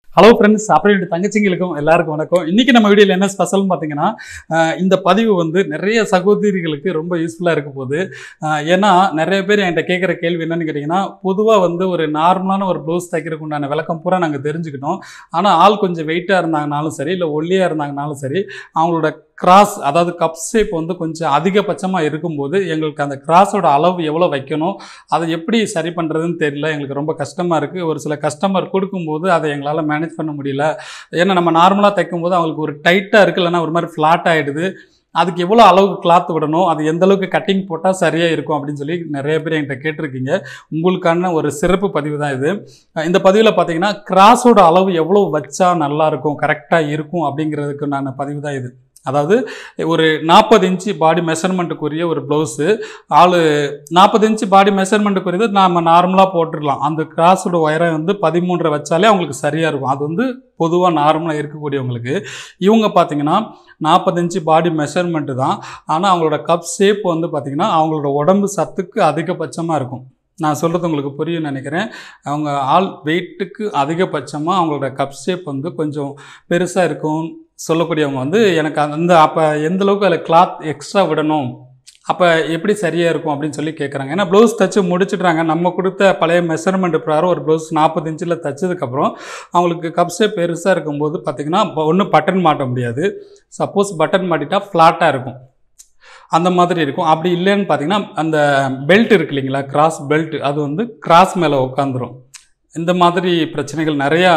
hello friends அப்படின்ட்டு தங்கச்சிங்களுக்கும் எல்லாருக்கும் வணக்கம் இன்னைக்கு நம்ம வீடியோவில் என்ன ஸ்பெஷல்னு பார்த்தீங்கன்னா அஹ் இந்த பதிவு வந்து நிறைய சகோதரிகளுக்கு ரொம்ப யூஸ்ஃபுல்லாக இருக்க போகுது அஹ் ஏன்னா நிறைய பேர் என்கிட்ட கேட்குற கேள்வி என்னன்னு கேட்டிங்கன்னா பொதுவாக வந்து ஒரு நார்மலான ஒரு ப்ளவுஸ் தைக்கிறதுக்கு உண்டான விளக்கம் பூரா நாங்கள் தெரிஞ்சுக்கிட்டோம் ஆனால் ஆள் கொஞ்சம் வெயிட்டாக இருந்தாங்கனாலும் சரி இல்லை ஒல்லியாக இருந்தாங்கனாலும் சரி அவங்களோட கிராஸ் அதாவது கப் ஷேப் வந்து கொஞ்சம் அதிகபட்சமாக இருக்கும்போது எங்களுக்கு அந்த கிராஸோட அளவு எவ்வளோ வைக்கணும் அதை எப்படி சரி பண்ணுறதுன்னு தெரியல எங்களுக்கு ரொம்ப கஷ்டமாக இருக்குது ஒரு சில கஸ்டமர் கொடுக்கும்போது அதை எங்களால் மேனேஜ் பண்ண முடியல ஏன்னா நம்ம நார்மலாக தைக்கும்போது அவங்களுக்கு ஒரு டைட்டாக இருக்குது இல்லைன்னா ஒரு மாதிரி ஃப்ளாட் ஆகிடுது அதுக்கு எவ்வளோ அளவுக்கு கிளாத் விடணும் அது எந்த அளவுக்கு கட்டிங் போட்டால் சரியாக இருக்கும் அப்படின்னு சொல்லி நிறைய பேர் என்கிட்ட கேட்டிருக்கீங்க உங்களுக்கான ஒரு சிறப்பு பதிவு தான் இது இந்த பதிவில் பார்த்தீங்கன்னா கிராஸோட அளவு எவ்வளோ வச்சா நல்லா இருக்கும் கரெக்டாக இருக்கும் அப்படிங்கிறதுக்கு நான் பதிவு தான் இது அதாவது ஒரு நாற்பது இன்ச்சு பாடி மெஷர்மெண்ட்டுக்குரிய ஒரு ப்ளவுஸு ஆள் நாற்பது இன்ச்சு பாடி மெஷர்மெண்ட்டுக்குரியது நாம் நார்மலாக போட்டுடலாம் அந்த கிராஸோட உயரம் வந்து பதிமூன்றரை வச்சாலே அவங்களுக்கு சரியாக இருக்கும் அது வந்து பொதுவாக நார்மலாக இருக்கக்கூடியவங்களுக்கு இவங்க பார்த்தீங்கன்னா நாற்பது இன்ச்சு பாடி மெஷர்மெண்ட்டு தான் ஆனால் அவங்களோட கப் ஷேப் வந்து பார்த்திங்கன்னா அவங்களோட உடம்பு சத்துக்கு அதிகபட்சமாக இருக்கும் நான் சொல்கிறது உங்களுக்கு புரியும் நினைக்கிறேன் அவங்க ஆள் வெயிட்டுக்கு அதிகபட்சமாக அவங்களோட கப் ஷேப் வந்து கொஞ்சம் பெருசாக இருக்கும் சொல்லக்கூடியவங்க வந்து எனக்கு அந்த அப்போ எந்த அளவுக்கு அதில் கிளாத் எக்ஸ்ட்ரா விடணும் அப்போ எப்படி சரியாக இருக்கும் அப்படின்னு சொல்லி கேட்குறாங்க ஏன்னா ப்ளவுஸ் தைச்சு முடிச்சிட்றாங்க நம்ம கொடுத்த பழைய மெஷர்மெண்ட் பிரகாரம் ஒரு ப்ளவுஸ் நாற்பது இன்ச்சில் தைச்சதுக்கப்புறம் அவங்களுக்கு கப் ஷேப் பெருசாக இருக்கும்போது பார்த்திங்கன்னா ஒன்றும் பட்டன் மாட்ட முடியாது சப்போஸ் பட்டன் மாட்டிட்டா ஃப்ளாட்டாக இருக்கும் அந்த மாதிரி இருக்கும் அப்படி இல்லைன்னு பார்த்தீங்கன்னா அந்த பெல்ட் இருக்கு இல்லைங்களா கிராஸ் பெல்ட் அது வந்து கிராஸ் மேலே உட்காந்துரும் இந்த மாதிரி பிரச்சனைகள் நிறையா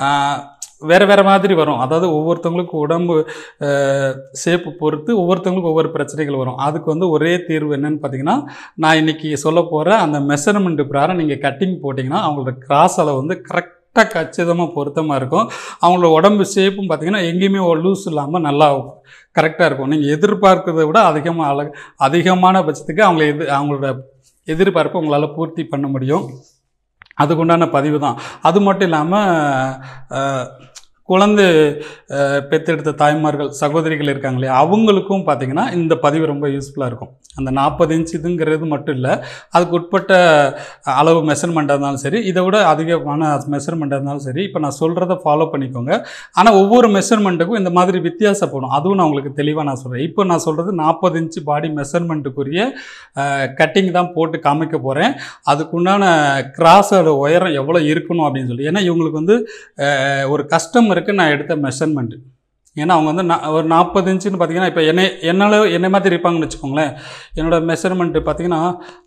வேறு வேறு மாதிரி வரும் அதாவது ஒவ்வொருத்தவங்களுக்கும் உடம்பு ஷேப்பு பொறுத்து ஒவ்வொருத்தவங்களுக்கும் ஒவ்வொரு பிரச்சனைகள் வரும் அதுக்கு வந்து ஒரே தீர்வு என்னன்னு பார்த்தீங்கன்னா நான் இன்றைக்கி சொல்ல போகிற அந்த மெஷர்மெண்ட் பிரகாரம் நீங்கள் கட்டிங் போட்டிங்கன்னா அவங்களோட கிராஸ் அளவு வந்து கரெக்டாக கச்சிதமாக பொருத்தமாக இருக்கும் அவங்களோட உடம்பு ஷேப்பும் பார்த்தீங்கன்னா எங்கேயுமே லூஸ் இல்லாமல் நல்லா கரெக்டாக இருக்கும் நீங்கள் எதிர்பார்க்கிறத விட அதிகமாக அழகு அதிகமான பட்சத்துக்கு அவங்கள எது அவங்களோட எதிர்பார்ப்பை உங்களால் பூர்த்தி பண்ண முடியும் அதுக்குண்டான பதிவு தான் அது மட்டும் இல்லாமல் குழந்தை பெற்றெடுத்த தாய்மார்கள் சகோதரிகள் இருக்காங்க இல்லையா அவங்களுக்கும் பார்த்திங்கன்னா இந்த பதிவு ரொம்ப யூஸ்ஃபுல்லாக இருக்கும் அந்த நாற்பது இன்ச் இதுங்கிறது மட்டும் இல்லை அதுக்கு உட்பட்ட அளவு மெஷர்மெண்ட்டாக இருந்தாலும் சரி இதை விட அதிகமான மெஷர்மெண்ட்டாக இருந்தாலும் சரி இப்போ நான் சொல்கிறத ஃபாலோ பண்ணிக்கோங்க ஆனால் ஒவ்வொரு மெஷர்மெண்ட்டுக்கும் இந்த மாதிரி வித்தியாசப்படும் அதுவும் நான் உங்களுக்கு தெளிவாக நான் சொல்கிறேன் இப்போ நான் சொல்கிறது நாற்பது இன்ச்சு பாடி மெஷர்மெண்ட்டுக்குரிய கட்டிங் தான் போட்டு காமிக்க போகிறேன் அதுக்குண்டான கிராஸோட உயரம் எவ்வளோ இருக்கணும் அப்படின்னு சொல்லி ஏன்னா இவங்களுக்கு வந்து ஒரு கஸ்டமருக்கு நான் எடுத்த மெஷர்மெண்ட்டு ஏன்னா அவங்க வந்து நான் ஒரு நாற்பது இன்ச்சுன்னு பார்த்தீங்கன்னா இப்போ என்னை என்னால் என்னை மாதிரி இருப்பாங்கன்னு வச்சுக்கோங்களேன் என்னோடய மெஷர்மெண்ட்டு பார்த்தீங்கன்னா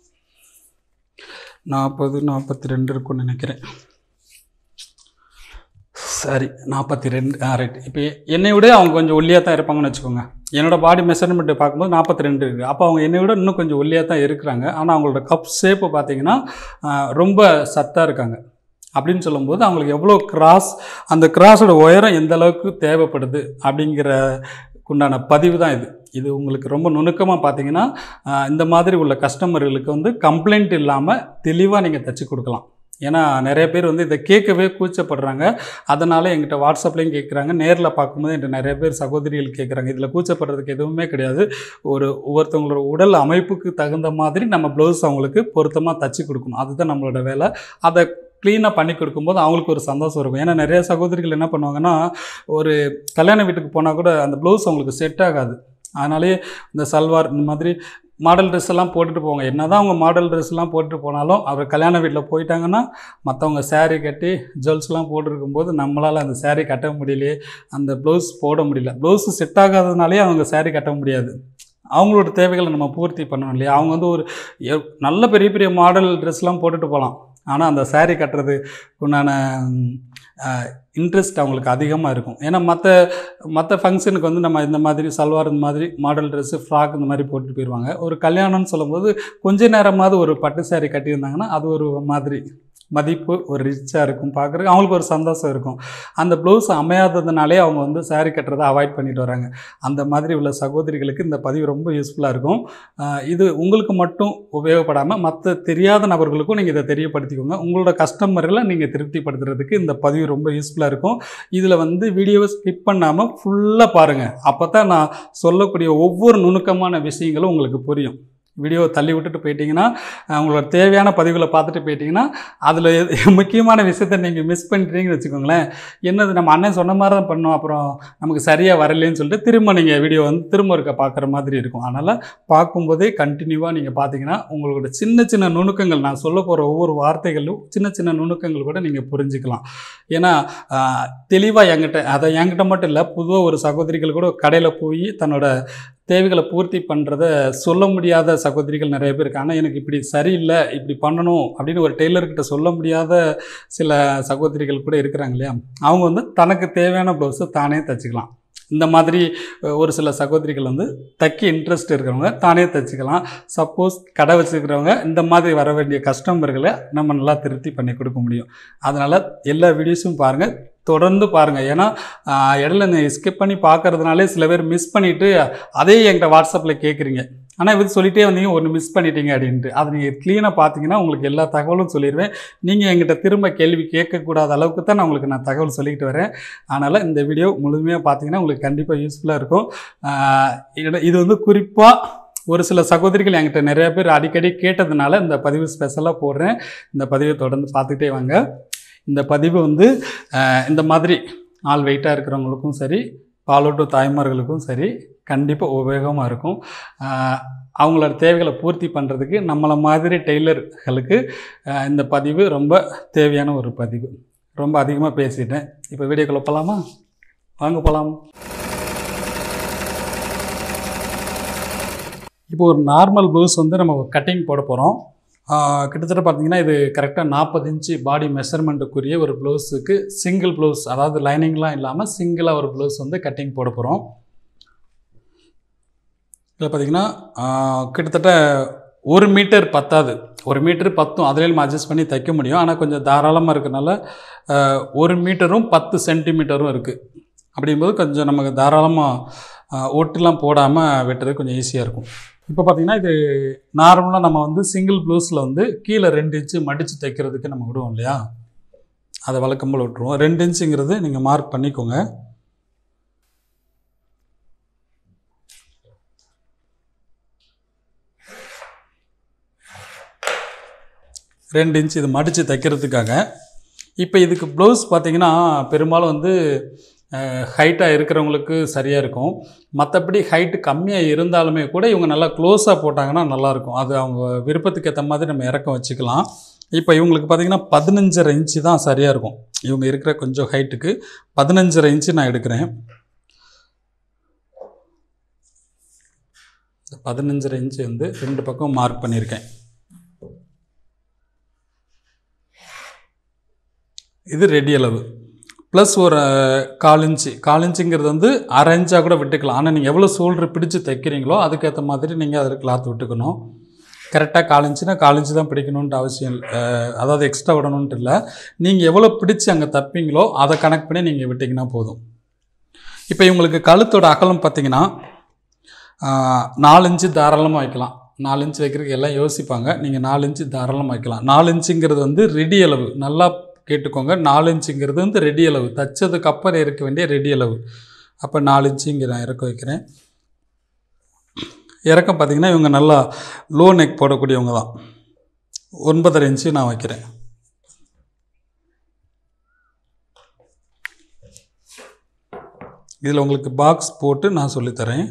நாற்பது நாற்பத்தி ரெண்டு இருக்கும்னு நினைக்கிறேன் சரி நாற்பத்தி ரெண்டு ஆ ரைட் இப்போ என்னை விட அவங்க கொஞ்சம் ஒல்லியாக தான் இருப்பாங்கன்னு வச்சுக்கோங்க என்னோடய பாடி மெஷர்மெண்ட்டு பார்க்கும்போது நாற்பத்தி ரெண்டு இருக்குது அப்போ அவங்க என்னை விட இன்னும் கொஞ்சம் ஒல்லியாக தான் இருக்கிறாங்க ஆனால் அவங்களோட கப் ஷேப்பு பார்த்தீங்கன்னா ரொம்ப சத்தாக இருக்காங்க அப்படின்னு சொல்லும்போது அவங்களுக்கு எவ்வளோ கிராஸ் அந்த கிராஸோட உயரம் எந்த அளவுக்கு தேவைப்படுது அப்படிங்கிற உண்டான பதிவு தான் இது இது உங்களுக்கு ரொம்ப நுணுக்கமாக பார்த்தீங்கன்னா இந்த மாதிரி உள்ள கஸ்டமர்களுக்கு வந்து கம்ப்ளைண்ட் இல்லாமல் தெளிவாக நீங்கள் தைச்சி கொடுக்கலாம் ஏன்னா நிறைய பேர் வந்து இதை கேட்கவே கூச்சப்படுறாங்க அதனால் எங்கிட்ட வாட்ஸ்அப்லேயும் கேட்குறாங்க நேரில் பார்க்கும்போது என்கிட்ட நிறைய பேர் சகோதரிகள் கேட்குறாங்க இதில் கூச்சப்படுறதுக்கு எதுவுமே கிடையாது ஒரு ஒவ்வொருத்தவங்களோட உடல் அமைப்புக்கு தகுந்த மாதிரி நம்ம ப்ளவுஸ் அவங்களுக்கு பொருத்தமாக தச்சு கொடுக்கணும் அதுதான் நம்மளோட வேலை அதை க்ளீனாக பண்ணி கொடுக்கும்போது அவங்களுக்கு ஒரு சந்தோஷம் இருக்கும் ஏன்னா நிறைய சகோதரிகள் என்ன பண்ணுவாங்கன்னா ஒரு கல்யாண வீட்டுக்கு போனால் கூட அந்த ப்ளவுஸ் அவங்களுக்கு செட் ஆகாது அதனாலே இந்த சல்வார் இந்த மாதிரி மாடல் ட்ரெஸ் எல்லாம் போட்டுட்டு போவாங்க என்ன தான் அவங்க மாடல் ட்ரெஸ்லாம் போட்டுட்டு போனாலும் அவர் கல்யாண வீட்டில் போயிட்டாங்கன்னா மற்றவங்க சேரீ கட்டி ஜுவல்ஸ்லாம் போட்டிருக்கும்போது நம்மளால் அந்த சேரீ கட்ட முடியலையே அந்த ப்ளவுஸ் போட முடியல ப்ளவுஸ் செட் ஆகாததுனாலே அவங்க சேரீ கட்ட முடியாது அவங்களோட தேவைகளை நம்ம பூர்த்தி பண்ணணும் இல்லையா அவங்க வந்து ஒரு நல்ல பெரிய பெரிய மாடல் ட்ரெஸ்லாம் போட்டுட்டு போகலாம் ஆனால் அந்த சேரீ கட்டுறது உண்டான இன்ட்ரெஸ்ட் அவங்களுக்கு அதிகமாக இருக்கும் ஏன்னா மற்ற மற்ற ஃபங்க்ஷனுக்கு வந்து நம்ம இந்த மாதிரி சல்வார் இந்த மாதிரி மாடல் ட்ரெஸ்ஸு ஃப்ராக் இந்த மாதிரி போட்டு போயிடுவாங்க ஒரு கல்யாணம்னு சொல்லும்போது கொஞ்ச நேரமாவது ஒரு பட்டு சேரீ கட்டியிருந்தாங்கன்னா அது ஒரு மாதிரி மதிப்பு ஒரு ரிச்சாக இருக்கும் பார்க்குறதுக்கு அவங்களுக்கு ஒரு சந்தோஷம் இருக்கும் அந்த ப்ளவுஸ் அமையாததுனாலே அவங்க வந்து சேரீ கட்டுறதை அவாய்ட் பண்ணிட்டு வராங்க அந்த மாதிரி உள்ள சகோதரிகளுக்கு இந்த பதிவு ரொம்ப யூஸ்ஃபுல்லாக இருக்கும் இது உங்களுக்கு மட்டும் உபயோகப்படாமல் மற்ற தெரியாத நபர்களுக்கும் நீங்கள் இதை தெரியப்படுத்திக்கோங்க உங்களோட கஸ்டமர்களை நீங்கள் திருப்திப்படுத்துறதுக்கு இந்த பதிவு ரொம்ப யூஸ்ஃபுல்லாக இருக்கும் இதில் வந்து வீடியோவை ஸ்கிப் பண்ணாமல் ஃபுல்லாக பாருங்கள் அப்போ தான் நான் சொல்லக்கூடிய ஒவ்வொரு நுணுக்கமான விஷயங்களும் உங்களுக்கு புரியும் வீடியோ தள்ளி விட்டுட்டு போயிட்டீங்கன்னா அஹ், உங்களோட தேவையான பதிவுகளை பார்த்துட்டு போயிட்டீங்கன்னா அதில் முக்கியமான விஷயத்தை நீங்கள் மிஸ் பண்ணிட்டீங்கன்னு வச்சுக்கோங்களேன் என்னது நம்ம அண்ணன் சொன்ன மாதிரி தான் பண்ணோம் அப்புறம் நமக்கு சரியாக வரலைன்னு சொல்லிட்டு திரும்ப நீங்கள் வீடியோ வந்து திரும்ப இருக்க பார்க்குற மாதிரி இருக்கும் அதனால் பார்க்கும்போதே கண்டினியூவாக நீங்கள் பார்த்தீங்கன்னா உங்களோட சின்ன சின்ன நுணுக்கங்கள் நான் சொல்ல போகிற ஒவ்வொரு வார்த்தைகளும் சின்ன சின்ன நுணுக்கங்கள் கூட நீங்கள் புரிஞ்சுக்கலாம் ஏன்னா தெளிவாக என்கிட்ட அதை என்கிட்ட மட்டும் இல்லை பொதுவாக ஒரு சகோதரிகள் கூட கடையில் போய் தன்னோட தேவைகளை பூர்த்தி பண்ணுறத சொல்ல முடியாத சகோதரிகள் நிறைய பேர் இருக்காங்க ஆனால் எனக்கு இப்படி சரியில்லை இப்படி பண்ணணும் அப்படின்னு ஒரு டெய்லர்கிட்ட சொல்ல முடியாத சில சகோதரிகள் கூட இருக்கிறாங்க இல்லையா அவங்க வந்து தனக்கு தேவையான ப்ளவுஸை தானே தச்சுக்கலாம் இந்த மாதிரி அஹ், ஒரு சில சகோதரிகள் வந்து தைக்க இன்ட்ரெஸ்ட் இருக்கிறவங்க தானே தச்சுக்கலாம் சப்போஸ் கடை வச்சுருக்கிறவங்க இந்த மாதிரி வர வேண்டிய கஸ்டமர்களை நம்ம நல்லா திருப்தி பண்ணி கொடுக்க முடியும் அதனால் எல்லா வீடியோஸும் பாருங்கள் தொடர்ந்து பாருங்கள் ஏன்னா ஆஹ், இடையில நீ ஸ்கிப் பண்ணி பார்க்கறதுனாலே சில பேர் மிஸ் பண்ணிவிட்டு அதே என்கிட்ட வாட்ஸ்அப்பில் கேட்குறீங்க ஆனால் இது சொல்லிட்டே வந்தீங்க ஒன்று மிஸ் பண்ணிட்டீங்க அப்படின்ட்டு அதை நீங்கள் க்ளீனாக பார்த்தீங்கன்னா உங்களுக்கு எல்லா தகவலும் சொல்லிடுவேன் நீங்கள் என்கிட்ட திரும்ப கேள்வி கேட்கக்கூடாத அளவுக்கு தான் நான் உங்களுக்கு நான் தகவல் சொல்லிக்கிட்டு வரேன் அதனால் இந்த வீடியோ முழுமையாக பார்த்தீங்கன்னா உங்களுக்கு கண்டிப்பாக யூஸ்ஃபுல்லாக இருக்கும் ஆஹ், இது இது வந்து குறிப்பாக ஒரு சில சகோதரிகள் என்கிட்ட நிறைய பேர் அடிக்கடி கேட்டதுனால இந்த பதிவு ஸ்பெஷலாக போடுறேன் இந்த பதிவை தொடர்ந்து பார்த்துக்கிட்டே வாங்க இந்த பதிவு வந்து ஆஹ், இந்த மாதிரி ஆள் வெயிட்டாக இருக்கிறவங்களுக்கும் சரி பாலூட்டு தாய்மார்களுக்கும் சரி கண்டிப்பாக உபயோகமாக இருக்கும் ஆஹ், அவங்களோட தேவைகளை பூர்த்தி பண்ணுறதுக்கு நம்மளை மாதிரி டெய்லர்களுக்கு ஆஹ், இந்த பதிவு ரொம்ப தேவையான ஒரு பதிவு ரொம்ப அதிகமாக பேசிட்டேன் இப்போ வீடியோக்குள்ள போகலாமா வாங்க போகலாம் இப்போ ஒரு நார்மல் ப்ளவுஸ் வந்து நம்ம கட்டிங் போட போகிறோம் கிட்டத்தட்ட பார்த்தீங்கன்னா இது கரெக்டாக நாற்பது இன்ச்சு பாடி மெஷர்மெண்ட்டுக்குரிய ஒரு ப்ளவுஸுக்கு சிங்கிள் ப்ளவுஸ் அதாவது லைனிங்லாம் இல்லாமல் சிங்கிளாக ஒரு ப்ளவுஸ் வந்து கட்டிங் போட போகிறோம் இதில் பார்த்தீங்கன்னா ஆஹ், கிட்டத்தட்ட ஒரு மீட்டர் பத்தாது ஒரு மீட்டர் பத்தும் அதிலே நம்ம அட்ஜஸ்ட் பண்ணி தைக்க முடியும் ஆனால் கொஞ்சம் தாராளமாக இருக்கனால ஆஹ், ஒரு மீட்டரும் பத்து சென்டிமீட்டரும் இருக்குது அப்படிங்கும்போது கொஞ்சம் நமக்கு தாராளமாக ஓட்டுலாம் போடாமல் வெட்டுறது கொஞ்சம் ஈஸியாக இருக்கும் இப்போ பார்த்தீங்கன்னா இது நார்மலாக நம்ம வந்து சிங்கிள் ப்ளவுஸில் வந்து கீழே ரெண்டு இன்ச்சு மடித்து தைக்கிறதுக்கு நம்ம விடுவோம் இல்லையா அதை வழக்கம் போல் விட்டுருவோம் ரெண்டு இன்ச்சுங்கிறது நீங்கள் மார்க் பண்ணிக்கோங்க ரெண்டு இன்ச் இது மடித்து தைக்கிறதுக்காக இப்போ இதுக்கு ப்ளவுஸ் பார்த்தீங்கன்னா பெரும்பாலும் வந்து ஹைட்டாக இருக்கிறவங்களுக்கு சரியாக இருக்கும் மற்றபடி ஹைட்டு கம்மியாக இருந்தாலுமே கூட இவங்க நல்லா க்ளோஸாக போட்டாங்கன்னா நல்லாயிருக்கும் அது அவங்க விருப்பத்துக்கு ஏற்ற மாதிரி நம்ம இறக்கம் வச்சுக்கலாம் இப்போ இவங்களுக்கு பார்த்தீங்கன்னா பதினஞ்சரை இன்ச்சு தான் சரியாக இருக்கும் இவங்க இருக்கிற கொஞ்சம் ஹைட்டுக்கு பதினஞ்சரை இன்ச்சு நான் எடுக்கிறேன் இந்த பதினஞ்சரை இன்ச்சு வந்து ரெண்டு பக்கம் மார்க் பண்ணியிருக்கேன் இது ரெடி அளவு ப்ளஸ் ஒரு கால் இன்ச்சு கால் இன்ச்சுங்கிறது வந்து அரை இன்ச்சாக கூட விட்டுக்கலாம் ஆனால் நீங்கள் எவ்வளோ சோல்ட்ரு பிடிச்சு தைக்கிறீங்களோ அதுக்கேற்ற மாதிரி நீங்கள் அதில் கிளாத் விட்டுக்கணும் கரெக்டாக கால் இன்ச்சுனா கால் இன்ச்சு தான் பிடிக்கணுன்ட்டு அவசியம் இல்லை அஹ், அதாவது எக்ஸ்ட்ரா விடணுன்ட்டு இல்லை நீங்கள் எவ்வளோ பிடிச்சு அங்கே தப்பீங்களோ அதை கனெக்ட் பண்ணி நீங்கள் விட்டிங்கன்னா போதும் இப்போ இவங்களுக்கு கழுத்தோட அகலம் பார்த்தீங்கன்னா ஆஹ், நாலு இன்ச்சு தாராளமாக வைக்கலாம் நாலு இன்ச்சு வைக்கிறதுக்கு எல்லாம் யோசிப்பாங்க நீங்கள் நாலு இன்ச்சு தாராளமாக வைக்கலாம் நாலு இன்ச்சுங்கிறது வந்து ரெடி அளவு நல்லா கேட்டுக்கோங்க நாலு இன்ச்சுங்கிறது வந்து ரெடி அளவு தச்சதுக்கு அப்புறம் இருக்க வேண்டிய ரெடி அளவு அப்போ நாலு இன்ச்சு இங்கே நான் இறக்க வைக்கிறேன் இறக்கம் பார்த்தீங்கன்னா இவங்க நல்லா லோ நெக் போடக்கூடியவங்க தான் ஒன்பதரை இன்ச்சு நான் வைக்கிறேன் இதில் உங்களுக்கு பாக்ஸ் போட்டு நான் சொல்லித்தரேன்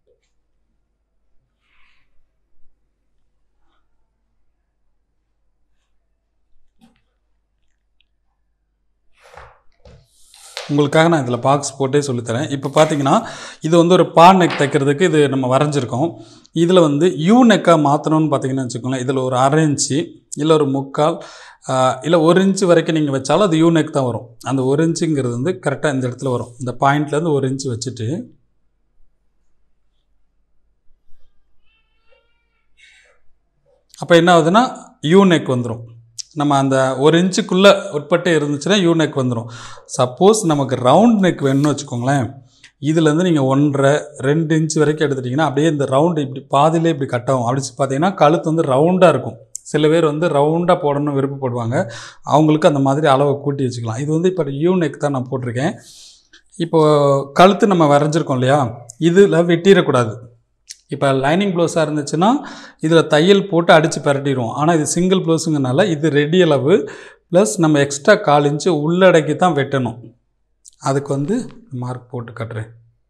உங்களுக்காக நான் இதில் பாக்ஸ் போட்டே சொல்லித்தரேன் இப்போ பார்த்தீங்கன்னா இது வந்து ஒரு பா நெக் தைக்கிறதுக்கு இது நம்ம வரைஞ்சிருக்கோம் இதில் வந்து யூ நெக்காக மாற்றணும்னு பார்த்தீங்கன்னா வச்சுக்கோங்களேன் இதில் ஒரு அரை இன்ச்சு இல்லை ஒரு முக்கால் ஆஹ், இல்லை ஒரு இன்ச்சு வரைக்கும் நீங்கள் வச்சாலும் அது யூ நெக் தான் வரும் அந்த ஒரு இன்ச்சுங்கிறது வந்து கரெக்டாக இந்த இடத்துல வரும் இந்த பாயிண்ட்லேருந்து ஒரு இன்ச்சு வச்சுட்டு அப்போ என்ன ஆகுதுன்னா யூ நெக் வந்துடும் நம்ம அந்த ஒரு இன்ச்சுக்குள்ளே உட்பட்டு இருந்துச்சுன்னா யூ நெக் வந்துடும் சப்போஸ் நமக்கு ரவுண்ட் நெக் வேணும்னு வச்சுக்கோங்களேன் இதுலேருந்து நீங்கள் ஒன்றரை ரெண்டு இன்ச் வரைக்கும் எடுத்துட்டிங்கன்னா அப்படியே இந்த ரவுண்டு இப்படி பாதியிலே இப்படி கட் ஆகும் அப்படி பார்த்தீங்கன்னா கழுத்து வந்து ரவுண்டாக இருக்கும் சில பேர் வந்து ரவுண்டாக போடணும்னு விருப்பப்படுவாங்க அவங்களுக்கு அந்த மாதிரி அளவை கூட்டி வச்சுக்கலாம் இது வந்து இப்போ யூ நெக் தான் நான் போட்டிருக்கேன் இப்போது கழுத்து நம்ம வரைஞ்சிருக்கோம் இல்லையா இதில் வெட்டிடக்கூடாது இப்போ லைனிங் ப்ளவுஸாக இருந்துச்சுன்னா இதில் தையல் போட்டு அடித்து பரட்டிடுவோம் ஆனால் இது சிங்கிள் ப்ளவுஸுங்கனால இது ரெடி அளவு ப்ளஸ் நம்ம எக்ஸ்ட்ரா கால் இன்ச்சு உள்ளடக்கி தான் வெட்டணும் அதுக்கு வந்து மார்க் போட்டு கட்டுறேன்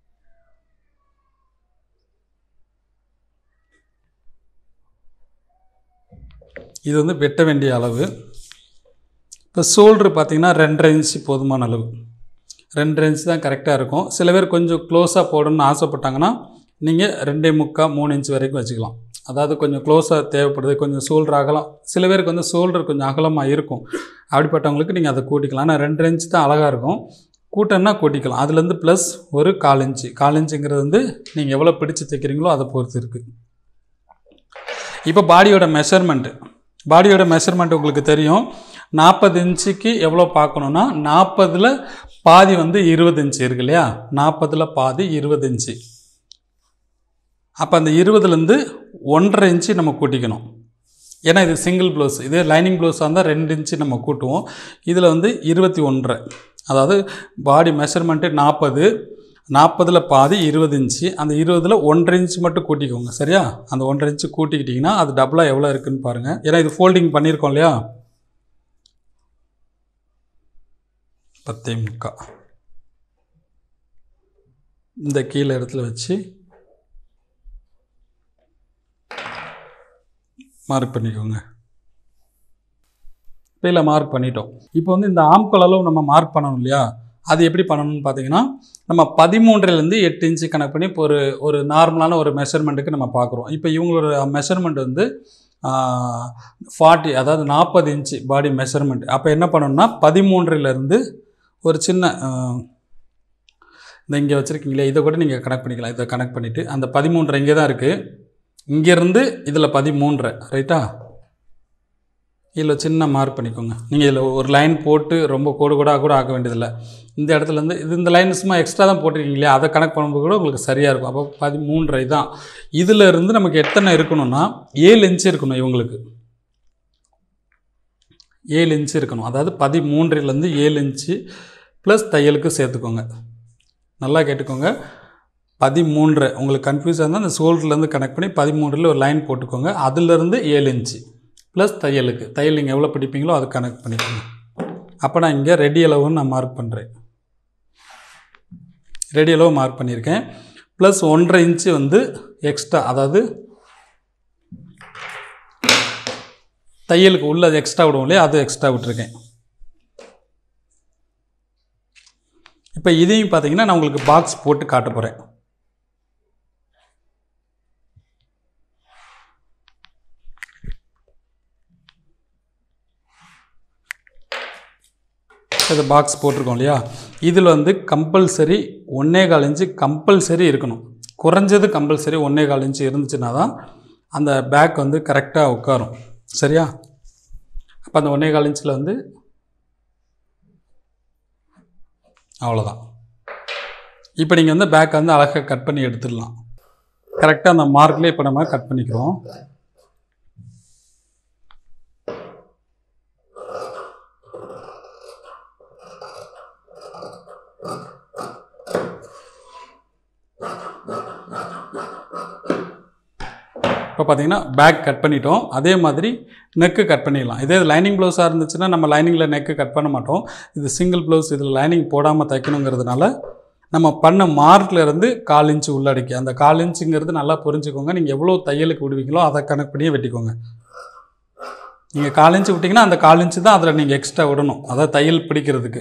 இது வந்து வெட்ட வேண்டிய அளவு இப்போ ஷோல்ட்ரு பார்த்தீங்கன்னா ரெண்டரை இன்ச்சு போதுமான அளவு ரெண்டரை இன்ச் தான் கரெக்டாக இருக்கும் சில பேர் கொஞ்சம் க்ளோஸாக போடணும்னு ஆசைப்பட்டாங்கன்னா நீங்கள் ரெண்டே முக்கால் மூணு இன்ச் வரைக்கும் வச்சுக்கலாம் அதாவது கொஞ்சம் க்ளோஸாக தேவைப்படுது கொஞ்சம் ஷோல்டர் அகலம் சில பேருக்கு வந்து ஷோல்டர் கொஞ்சம் அகலமாக இருக்கும் அப்படிப்பட்டவங்களுக்கு நீங்கள் அதை கூட்டிக்கலாம் ஆனால் ரெண்டரை இன்ச் தான் அழகாக இருக்கும் கூட்டம்னா கூட்டிக்கலாம் அதுலேருந்து ப்ளஸ் ஒரு கால் இன்ச்சு கால் இன்ச்சுங்கிறது வந்து நீங்கள் எவ்வளோ பிடிச்சு தைக்கிறீங்களோ அதை பொறுத்து இருக்குது இப்போ பாடியோட மெஷர்மெண்ட்டு பாடியோட மெஷர்மெண்ட் உங்களுக்கு தெரியும் நாற்பது இன்ச்சுக்கு எவ்வளோ பார்க்கணுன்னா நாற்பதில் பாதி வந்து இருபது இன்ச்சு இருக்கு இல்லையா நாற்பதில் பாதி இருபது இன்ச்சு அப்போ அந்த இருபதுலேருந்து ஒன்றரை இன்ச்சு நம்ம கூட்டிக்கணும் ஏன்னா இது சிங்கிள் ப்ளவுஸ் இதே லைனிங் ப்ளவுஸாக இருந்தால் ரெண்டு இன்ச்சு நம்ம கூட்டுவோம் இதில் வந்து இருபத்தி ஒன்றரை அதாவது பாடி மெஷர்மெண்ட்டு நாற்பது நாற்பதில் பாதி இருபது இன்ச்சு அந்த இருபதில் ஒன்றரை இன்ச்சு மட்டும் கூட்டிக்கோங்க சரியா அந்த ஒன்றரை இன்ச்சு கூட்டிக்கிட்டிங்கன்னா அது டபுளாக எவ்வளோ இருக்குன்னு பாருங்கள் ஏன்னா இது ஃபோல்டிங் பண்ணியிருக்கோம் இல்லையா பத்தே முக்கா இந்த கீழே இடத்துல வச்சு மார்க் பண்ணிக்கோங்க இப்போ மார்க் பண்ணிட்டோம் இப்போ வந்து இந்த ஆம்கோல் அளவு நம்ம மார்க் பண்ணணும் இல்லையா அது எப்படி பண்ணணும்னு பார்த்தீங்கன்னா நம்ம பதிமூன்றுலேருந்து எட்டு இன்ச்சு கணக்கு பண்ணி இப்போ ஒரு ஒரு நார்மலான ஒரு மெஷர்மெண்ட்டுக்கு நம்ம பார்க்குறோம் இப்போ இவங்களோட மெஷர்மெண்ட் வந்து ஃபார்ட்டி அதாவது நாற்பது இன்ச்சு பாடி மெஷர்மெண்ட் அப்போ என்ன பண்ணணும்னா பதிமூன்றுலேருந்து ஒரு சின்ன ஆஹ், இந்த இங்கே வச்சுருக்கீங்களே இதை கூட நீங்கள் கனெக்ட் பண்ணிக்கலாம் இதை கனெக்ட் பண்ணிவிட்டு அந்த பதிமூன்றரை இங்கே தான் இருக்குது இங்கேருந்து இதில் பதிமூன்றரை ரைட்டா இதில் சின்ன மார்க் பண்ணிக்கோங்க நீங்கள் இதில் ஒரு லைன் போட்டு ரொம்ப கோடு கோடாக கூட ஆக்க வேண்டியதில்லை இந்த இடத்துல இருந்து இது இந்த லைன் சும்மா எக்ஸ்ட்ரா தான் போட்டிருக்கீங்க இல்லையா அதை கனெக்ட் பண்ணும்போது கூட உங்களுக்கு சரியாக இருக்கும் அப்போ பதிமூன்றரை தான் இதில் இருந்து நமக்கு எத்தனை இருக்கணும்னா ஏழு இன்ச்சு இருக்கணும் இவங்களுக்கு ஏழு இன்ச்சு இருக்கணும் அதாவது பதிமூன்றுலேருந்து ஏழு இன்ச்சு ப்ளஸ் தையலுக்கு சேர்த்துக்கோங்க நல்லா கேட்டுக்கோங்க பதிமூன்று உங்களுக்கு கன்ஃபியூஸ் இருந்தால் அந்த ஷோல்டர்லேருந்து கனெக்ட் பண்ணி பதிமூன்றில் ஒரு லைன் போட்டுக்கோங்க அதுலேருந்து ஏழு இன்ச்சு ப்ளஸ் தையலுக்கு தையல் நீங்கள் எவ்வளோ பிடிப்பீங்களோ அதை கனெக்ட் பண்ணிக்கோங்க அப்போ நான் இங்கே ரெடி அளவுன்னு நான் மார்க் பண்ணுறேன் ரெடி அளவு மார்க் பண்ணியிருக்கேன் ப்ளஸ் ஒன்றரை இன்ச்சு வந்து எக்ஸ்ட்ரா அதாவது தையலுக்கு உள்ள எக்ஸ்ட்ரா விடுவோம் இல்லையா அது எக்ஸ்ட்ரா விட்டுருக்கேன் இப்போ இதையும் பார்த்தீங்கன்னா நான் உங்களுக்கு பாக்ஸ் போட்டு காட்ட போகிறேன் இது பாக்ஸ் போட்டிருக்கோம் இல்லையா இதில் வந்து கம்பல்சரி ஒன்றே கால் இன்ச்சு கம்பல்சரி இருக்கணும் குறைஞ்சது கம்பல்சரி ஒன்றே கால் இன்ச்சு இருந்துச்சுன்னா தான் அந்த பேக் வந்து கரெக்டாக உட்காரும் சரியா அப்போ அந்த ஒன்றே கால் இன்ச்சில் வந்து அவ்வளோதான் இப்போ நீங்கள் வந்து பேக் வந்து அழகாக கட் பண்ணி எடுத்துடலாம் கரெக்டாக அந்த மார்க்லேயே இப்போ நம்ம கட் பண்ணிக்கிறோம் இப்போ பார்த்தீங்கன்னா பேக் கட் பண்ணிட்டோம் அதே மாதிரி நெக்கு கட் பண்ணிடலாம் இதே லைனிங் ப்ளவுஸாக இருந்துச்சுன்னா நம்ம லைனிங்கில் நெக்கு கட் பண்ண மாட்டோம் இது சிங்கிள் ப்ளவுஸ் இதில் லைனிங் போடாமல் தைக்கணுங்கிறதுனால நம்ம பண்ண மார்க்ல இருந்து கால் இன்ச்சு உள்ளடக்கி அந்த கால் இன்ச்சுங்கிறது நல்லா புரிஞ்சுக்கோங்க நீங்கள் எவ்வளோ தையலுக்கு விடுவீங்களோ அதை கணக்கு பண்ணியே வெட்டிக்கோங்க நீங்கள் கால் இன்ச்சு விட்டிங்கன்னா அந்த கால் இன்ச்சு தான் அதில் நீங்கள் எக்ஸ்ட்ரா விடணும் அதாவது தையல் பிடிக்கிறதுக்கு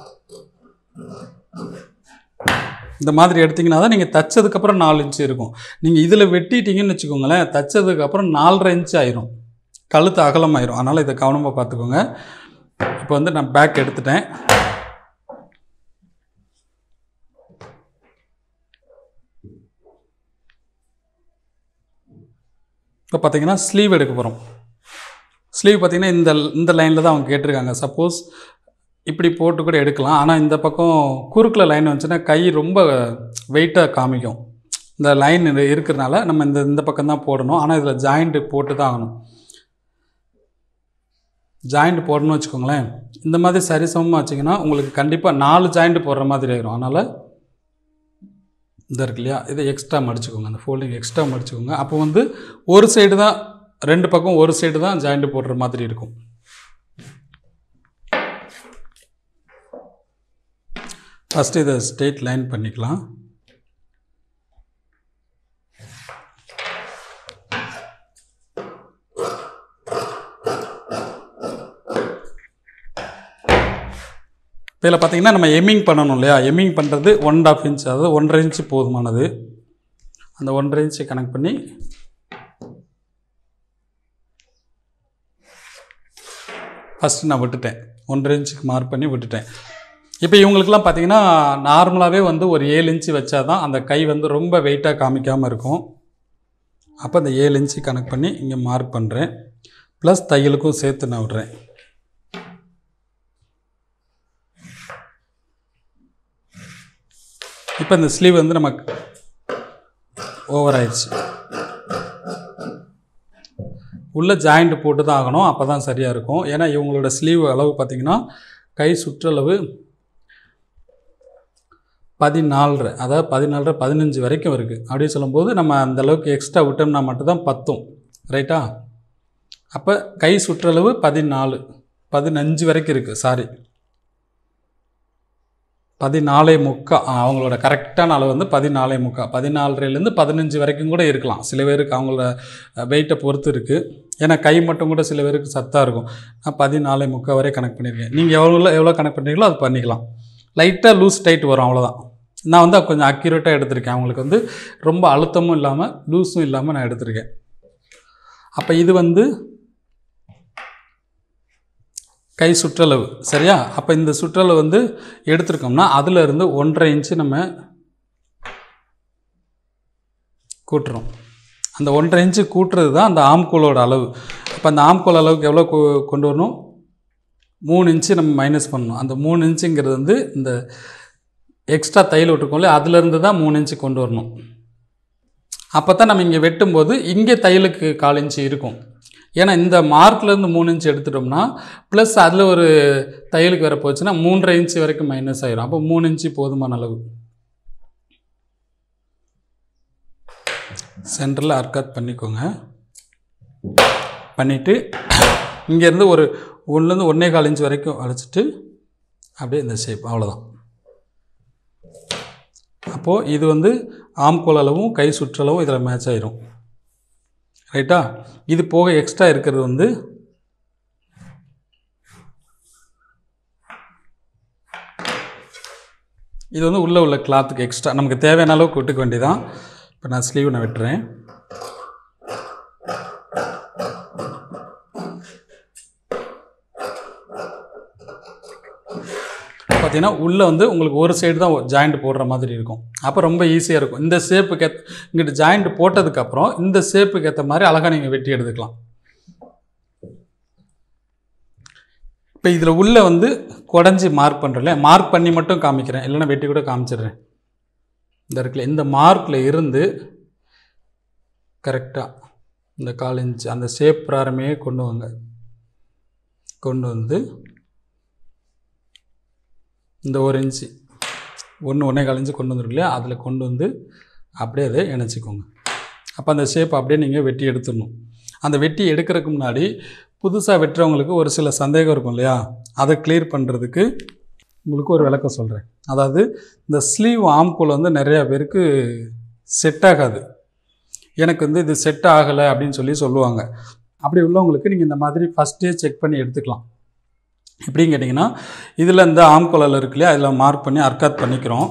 இந்த மாதிரி எடுத்தீங்கன்னா தான் நீங்கள் தைச்சதுக்கப்புறம் நாலு இன்ச்சு இருக்கும் நீங்கள் இதில் வெட்டிட்டீங்கன்னு வச்சுக்கோங்களேன் தைச்சதுக்கப்புறம் நாலரை இன்ச்சு ஆயிரும் கழுத்து அகலமாயிரும் அதனால் இதை கவனமாக பார்த்துக்கோங்க இப்போ வந்து நான் பேக் எடுத்துட்டேன் இப்போ பார்த்தீங்கன்னா ஸ்லீவ் எடுக்க போகிறோம் ஸ்லீவ் பார்த்தீங்கன்னா இந்த இந்த லைனில் தான் அவங்க கேட்டிருக்காங்க சப்போஸ் இப்படி போட்டு கூட எடுக்கலாம் ஆனால் இந்த பக்கம் குறுக்கில் லைன் வந்துச்சுன்னா கை ரொம்ப வெயிட்டாக காமிக்கும் இந்த லைன் இருக்கிறனால நம்ம இந்த இந்த பக்கம் தான் போடணும் ஆனால் இதில் ஜாயிண்ட் போட்டு தான் ஆகணும் ஜாயிண்ட் போடணும்னு வச்சுக்கோங்களேன் இந்த மாதிரி சரிசமமாக வச்சிங்கன்னா உங்களுக்கு கண்டிப்பாக நாலு ஜாயிண்ட் போடுற மாதிரி ஆயிரும் அதனால் இந்த இருக்கு இல்லையா இதை எக்ஸ்ட்ரா மடிச்சுக்கோங்க அந்த ஃபோல்டிங் எக்ஸ்ட்ரா மடிச்சுக்கோங்க அப்போ வந்து ஒரு சைடு தான் ரெண்டு பக்கம் ஒரு சைடு தான் ஜாயிண்ட் போடுற மாதிரி இருக்கும் ஃபஸ்ட்டு இதை ஸ்ட்ரெயிட் லைன் பண்ணிக்கலாம் இதில் பார்த்தீங்கன்னா நம்ம எம்மிங் பண்ணணும் இல்லையா எம்மிங் பண்ணுறது ஒன் அண்ட் ஆஃப் இன்ச் அதாவது ஒன்றரை இன்ச்சு போதுமானது அந்த ஒன்றரை இன்ச்சு கனெக்ட் பண்ணி ஃபஸ்ட்டு நான் விட்டுட்டேன் ஒன்றரை இன்ச்சுக்கு மார்க் பண்ணி விட்டுட்டேன் இப்போ இவங்களுக்குலாம் பார்த்தீங்கன்னா நார்மலாகவே வந்து ஒரு ஏழு இன்ச்சு வச்சா தான் அந்த கை வந்து ரொம்ப வெயிட்டாக காமிக்காமல் இருக்கும் அப்போ அந்த ஏழு இன்ச்சு கனெக்ட் பண்ணி இங்கே மார்க் பண்ணுறேன் ப்ளஸ் தையலுக்கும் சேர்த்து நான் விட்றேன் இப்போ இந்த ஸ்லீவ் வந்து நமக்கு ஓவர் ஆயிடுச்சு உள்ள ஜாயிண்ட் போட்டு தான் ஆகணும் அப்போ தான் சரியாக இருக்கும் ஏன்னா இவங்களோட ஸ்லீவ் அளவு பார்த்திங்கன்னா கை சுற்றளவு பதினாலரை அதாவது பதினாலரை பதினஞ்சு வரைக்கும் இருக்குது அப்படி சொல்லும்போது நம்ம அந்த அளவுக்கு எக்ஸ்ட்ரா விட்டோம்னா மட்டும்தான் பத்தும் ரைட்டா அப்போ கை சுற்றளவு பதினாலு பதினஞ்சு வரைக்கும் இருக்குது சாரி பதினாலே முக்கா ஆ, அவங்களோட கரெக்டான அளவு வந்து பதினாலே முக்கா பதினாலரைலேருந்து பதினஞ்சு வரைக்கும் கூட இருக்கலாம் சில பேருக்கு அவங்களோட வெயிட்டை பொறுத்து இருக்குது ஏன்னா கை மட்டும் கூட சில பேருக்கு சத்தாக இருக்கும் நான் பதினாலே முக்கா வரை கனெக்ட் பண்ணியிருக்கேன் நீங்கள் எவ்வளோ எவ்வளோ கனெக்ட் பண்ணுறீங்களோ அது பண்ணிக்கலாம் லைட்டாக லூஸ் டைட் வரும் அவ்வளோதான் நான் வந்து கொஞ்சம் அக்யூரேட்டாக எடுத்திருக்கேன் அவங்களுக்கு வந்து ரொம்ப அழுத்தமும் இல்லாமல் லூஸும் இல்லாமல் நான் எடுத்திருக்கேன் அப்போ இது வந்து கை சுற்றளவு சரியா அப்போ இந்த சுற்றளவு வந்து எடுத்திருக்கோம்னா அதில் இருந்து ஒன்றரை இன்ச்சு நம்ம கூட்டுறோம் அந்த ஒன்றரை இன்ச்சு கூட்டுறது தான் அந்த ஆம்கோலோட அளவு அப்போ அந்த ஆம்கோல் அளவுக்கு எவ்வளோ கொ- கொண்டு வரணும் மூணு இன்ச்சு நம்ம மைனஸ் பண்ணணும் அந்த மூணு இன்ச்சுங்கிறது வந்து இந்த எக்ஸ்ட்ரா தையல் விட்டுருக்கோம்ல அதுலேருந்து தான் மூணு இன்ச்சு கொண்டு வரணும் அப்போ தான் நம்ம இங்கே வெட்டும்போது இங்கே தையலுக்கு கால் இன்ச்சு இருக்கும் ஏன்னா இந்த மார்க்லேருந்து மூணு இன்ச்சு எடுத்துட்டோம்னா ப்ளஸ் அதில் ஒரு தையலுக்கு வர போச்சுன்னா மூன்றரை இன்ச்சு வரைக்கும் மைனஸ் ஆயிரும் அப்போ மூணு இன்ச்சு போதுமான அளவு சென்டரில் அர்க்காத் பண்ணிக்கோங்க பண்ணிவிட்டு இங்கேருந்து ஒரு ஒன்றுலேருந்து ஒன்றே கால் இன்ச் வரைக்கும் அழைச்சிட்டு அப்படியே இந்த ஷேப் அவ்வளோதான் அப்போது இது வந்து ஆம்கோல் அளவும் கை சுற்றளவும் இதில் மேட்ச் ஆயிரும் ரைட்டா இது போக எக்ஸ்ட்ரா இருக்கிறது வந்து இது வந்து உள்ளே உள்ள கிளாத்துக்கு எக்ஸ்ட்ரா நமக்கு தேவையான அளவுக்கு விட்டுக்க வேண்டியதான் இப்போ நான் ஸ்லீவ் நான் வெட்டுறேன் பார்த்தீங்கன்னா உள்ளே வந்து உங்களுக்கு ஒரு சைடு தான் ஜாயிண்ட் போடுற மாதிரி இருக்கும் அப்போ ரொம்ப ஈஸியாக இருக்கும் இந்த ஷேப்புக்கு ஏத் இங்கிட்டு ஜாயிண்ட் போட்டதுக்கப்புறம் இந்த ஷேப்புக்கு ஏற்ற மாதிரி அழகாக நீங்கள் வெட்டி எடுத்துக்கலாம் இப்போ இதில் உள்ளே வந்து குடஞ்சி மார்க் பண்ணுறேன் மார்க் பண்ணி மட்டும் காமிக்கிறேன் இல்லைன்னா வெட்டி கூட காமிச்சிடுறேன் இந்த இருக்குல்ல இந்த மார்க்கில் இருந்து கரெக்டாக இந்த கால் இன்ச் அந்த ஷேப் பிராரமே கொண்டு வாங்க கொண்டு வந்து இந்த ஒரு இன்ச்சு ஒன்று ஒன்றே கால் இன்ச்சு கொண்டு வந்துருக்கு இல்லையா அதில் கொண்டு வந்து அப்படியே அதை இணைச்சிக்கோங்க அப்போ அந்த ஷேப் அப்படியே நீங்கள் வெட்டி எடுத்துடணும் அந்த வெட்டி எடுக்கிறதுக்கு முன்னாடி புதுசாக வெட்டுறவங்களுக்கு ஒரு சில சந்தேகம் இருக்கும் இல்லையா அதை கிளியர் பண்ணுறதுக்கு உங்களுக்கு ஒரு விளக்கம் சொல்கிறேன் அதாவது இந்த ஸ்லீவ் ஆம்கோல் வந்து நிறையா பேருக்கு செட் ஆகாது எனக்கு வந்து இது செட் ஆகலை அப்படின்னு சொல்லி சொல்லுவாங்க அப்படி உள்ளவங்களுக்கு நீங்கள் இந்த மாதிரி ஃபஸ்ட்டே செக் பண்ணி எடுத்துக்கலாம் எப்படின்னு கேட்டிங்கன்னா இதில் இந்த ஆம்கோலில் இருக்கு இல்லையா அதில் மார்க் பண்ணி அர்க்காத் பண்ணிக்கிறோம்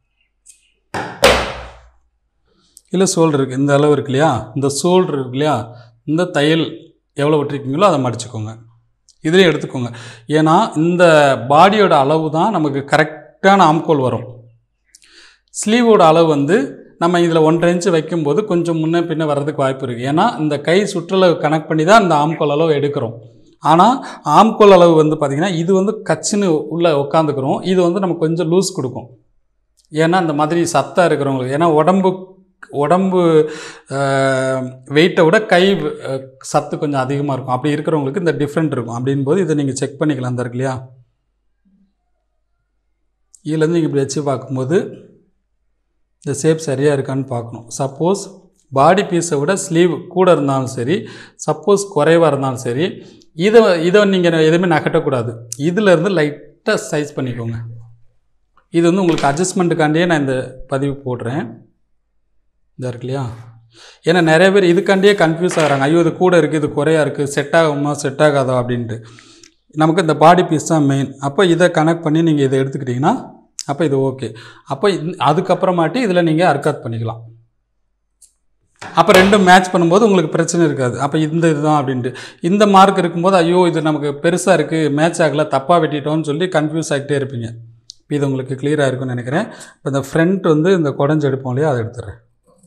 இல்லை சோல்டர் இருக்குது இந்த அளவு இருக்கு இல்லையா இந்த சோல்டர் இருக்கு இல்லையா இந்த தையல் எவ்வளோ விட்டுருக்கீங்களோ அதை மடிச்சுக்கோங்க இதிலே எடுத்துக்கோங்க ஏன்னா இந்த பாடியோட அளவு தான் நமக்கு கரெக்டான ஆம்கோல் வரும் ஸ்லீவோட அளவு வந்து நம்ம இதில் ஒன்றரை இன்ச்சு வைக்கும்போது கொஞ்சம் முன்ன பின்ன வர்றதுக்கு வாய்ப்பு இருக்குது ஏன்னா இந்த கை சுற்றளவு கனெக்ட் பண்ணி தான் இந்த ஆம்கோல் அளவு எடுக்கிறோம் ஆனால் ஆம்கோல் அளவு வந்து பார்த்திங்கன்னா இது வந்து கச்சுன்னு உள்ளே உட்காந்துக்கிறோம் இது வந்து நமக்கு கொஞ்சம் லூஸ் கொடுக்கும் ஏன்னா இந்த மாதிரி சத்தாக இருக்கிறவங்களுக்கு ஏன்னா உடம்பு உடம்பு வெயிட்டை விட கை அஹ், சத்து கொஞ்சம் அதிகமாக இருக்கும் அப்படி இருக்கிறவங்களுக்கு இந்த டிஃப்ரெண்ட் இருக்கும் அப்படின் போது இதை நீங்கள் செக் பண்ணிக்கலாம் இந்த இருக்கு இல்லையா இதுலேருந்து நீங்கள் இப்படி வச்சு பார்க்கும்போது இந்த ஷேப் சரியாக இருக்கான்னு பார்க்கணும் சப்போஸ் பாடி பீஸை விட ஸ்லீவ் கூட இருந்தாலும் சரி சப்போஸ் குறைவாக இருந்தாலும் சரி இதை இதை நீங்கள் எதுவுமே நகட்டக்கூடாது இதிலேருந்து லைட்டாக சைஸ் பண்ணிக்கோங்க இது வந்து உங்களுக்கு அட்ஜஸ்ட்மெண்ட்டுக்காண்டியே நான் இந்த பதிவு போடுறேன் இதாக இருக்கு இல்லையா ஏன்னா நிறைய பேர் இதுக்காண்டியே கன்ஃபியூஸ் ஆகிறாங்க ஐயோ இது கூட இருக்குது இது குறையா இருக்குது செட் ஆகுமா செட் ஆகாதா அப்படின்ட்டு நமக்கு இந்த பாடி பீஸ் தான் மெயின் அப்போ இதை கனெக்ட் பண்ணி நீங்கள் இதை எடுத்துக்கிட்டிங்கன்னா அப்போ இது ஓகே அப்போ இந்த- அதுக்கப்புறமாட்டி இதில் நீங்கள் அர்க்காத் பண்ணிக்கலாம் அப்போ ரெண்டும் மேட்ச் பண்ணும்போது உங்களுக்கு பிரச்சனை இருக்காது அப்போ இந்த இதுதான் அப்படின்ட்டு இந்த மார்க் இருக்கும்போது ஐயோ இது நமக்கு பெருசாக இருக்குது மேட்ச் ஆகலை தப்பாக வெட்டிட்டோம்னு சொல்லி கன்ஃபியூஸ் ஆகிட்டே இருப்பீங்க இப்போ இது உங்களுக்கு கிளியராக இருக்கும்னு நினைக்கிறேன் இப்போ இந்த ஃப்ரண்ட் வந்து இந்த குடஞ்சு எடுப்போம் இல்லையா அதை எடுத்துறேன்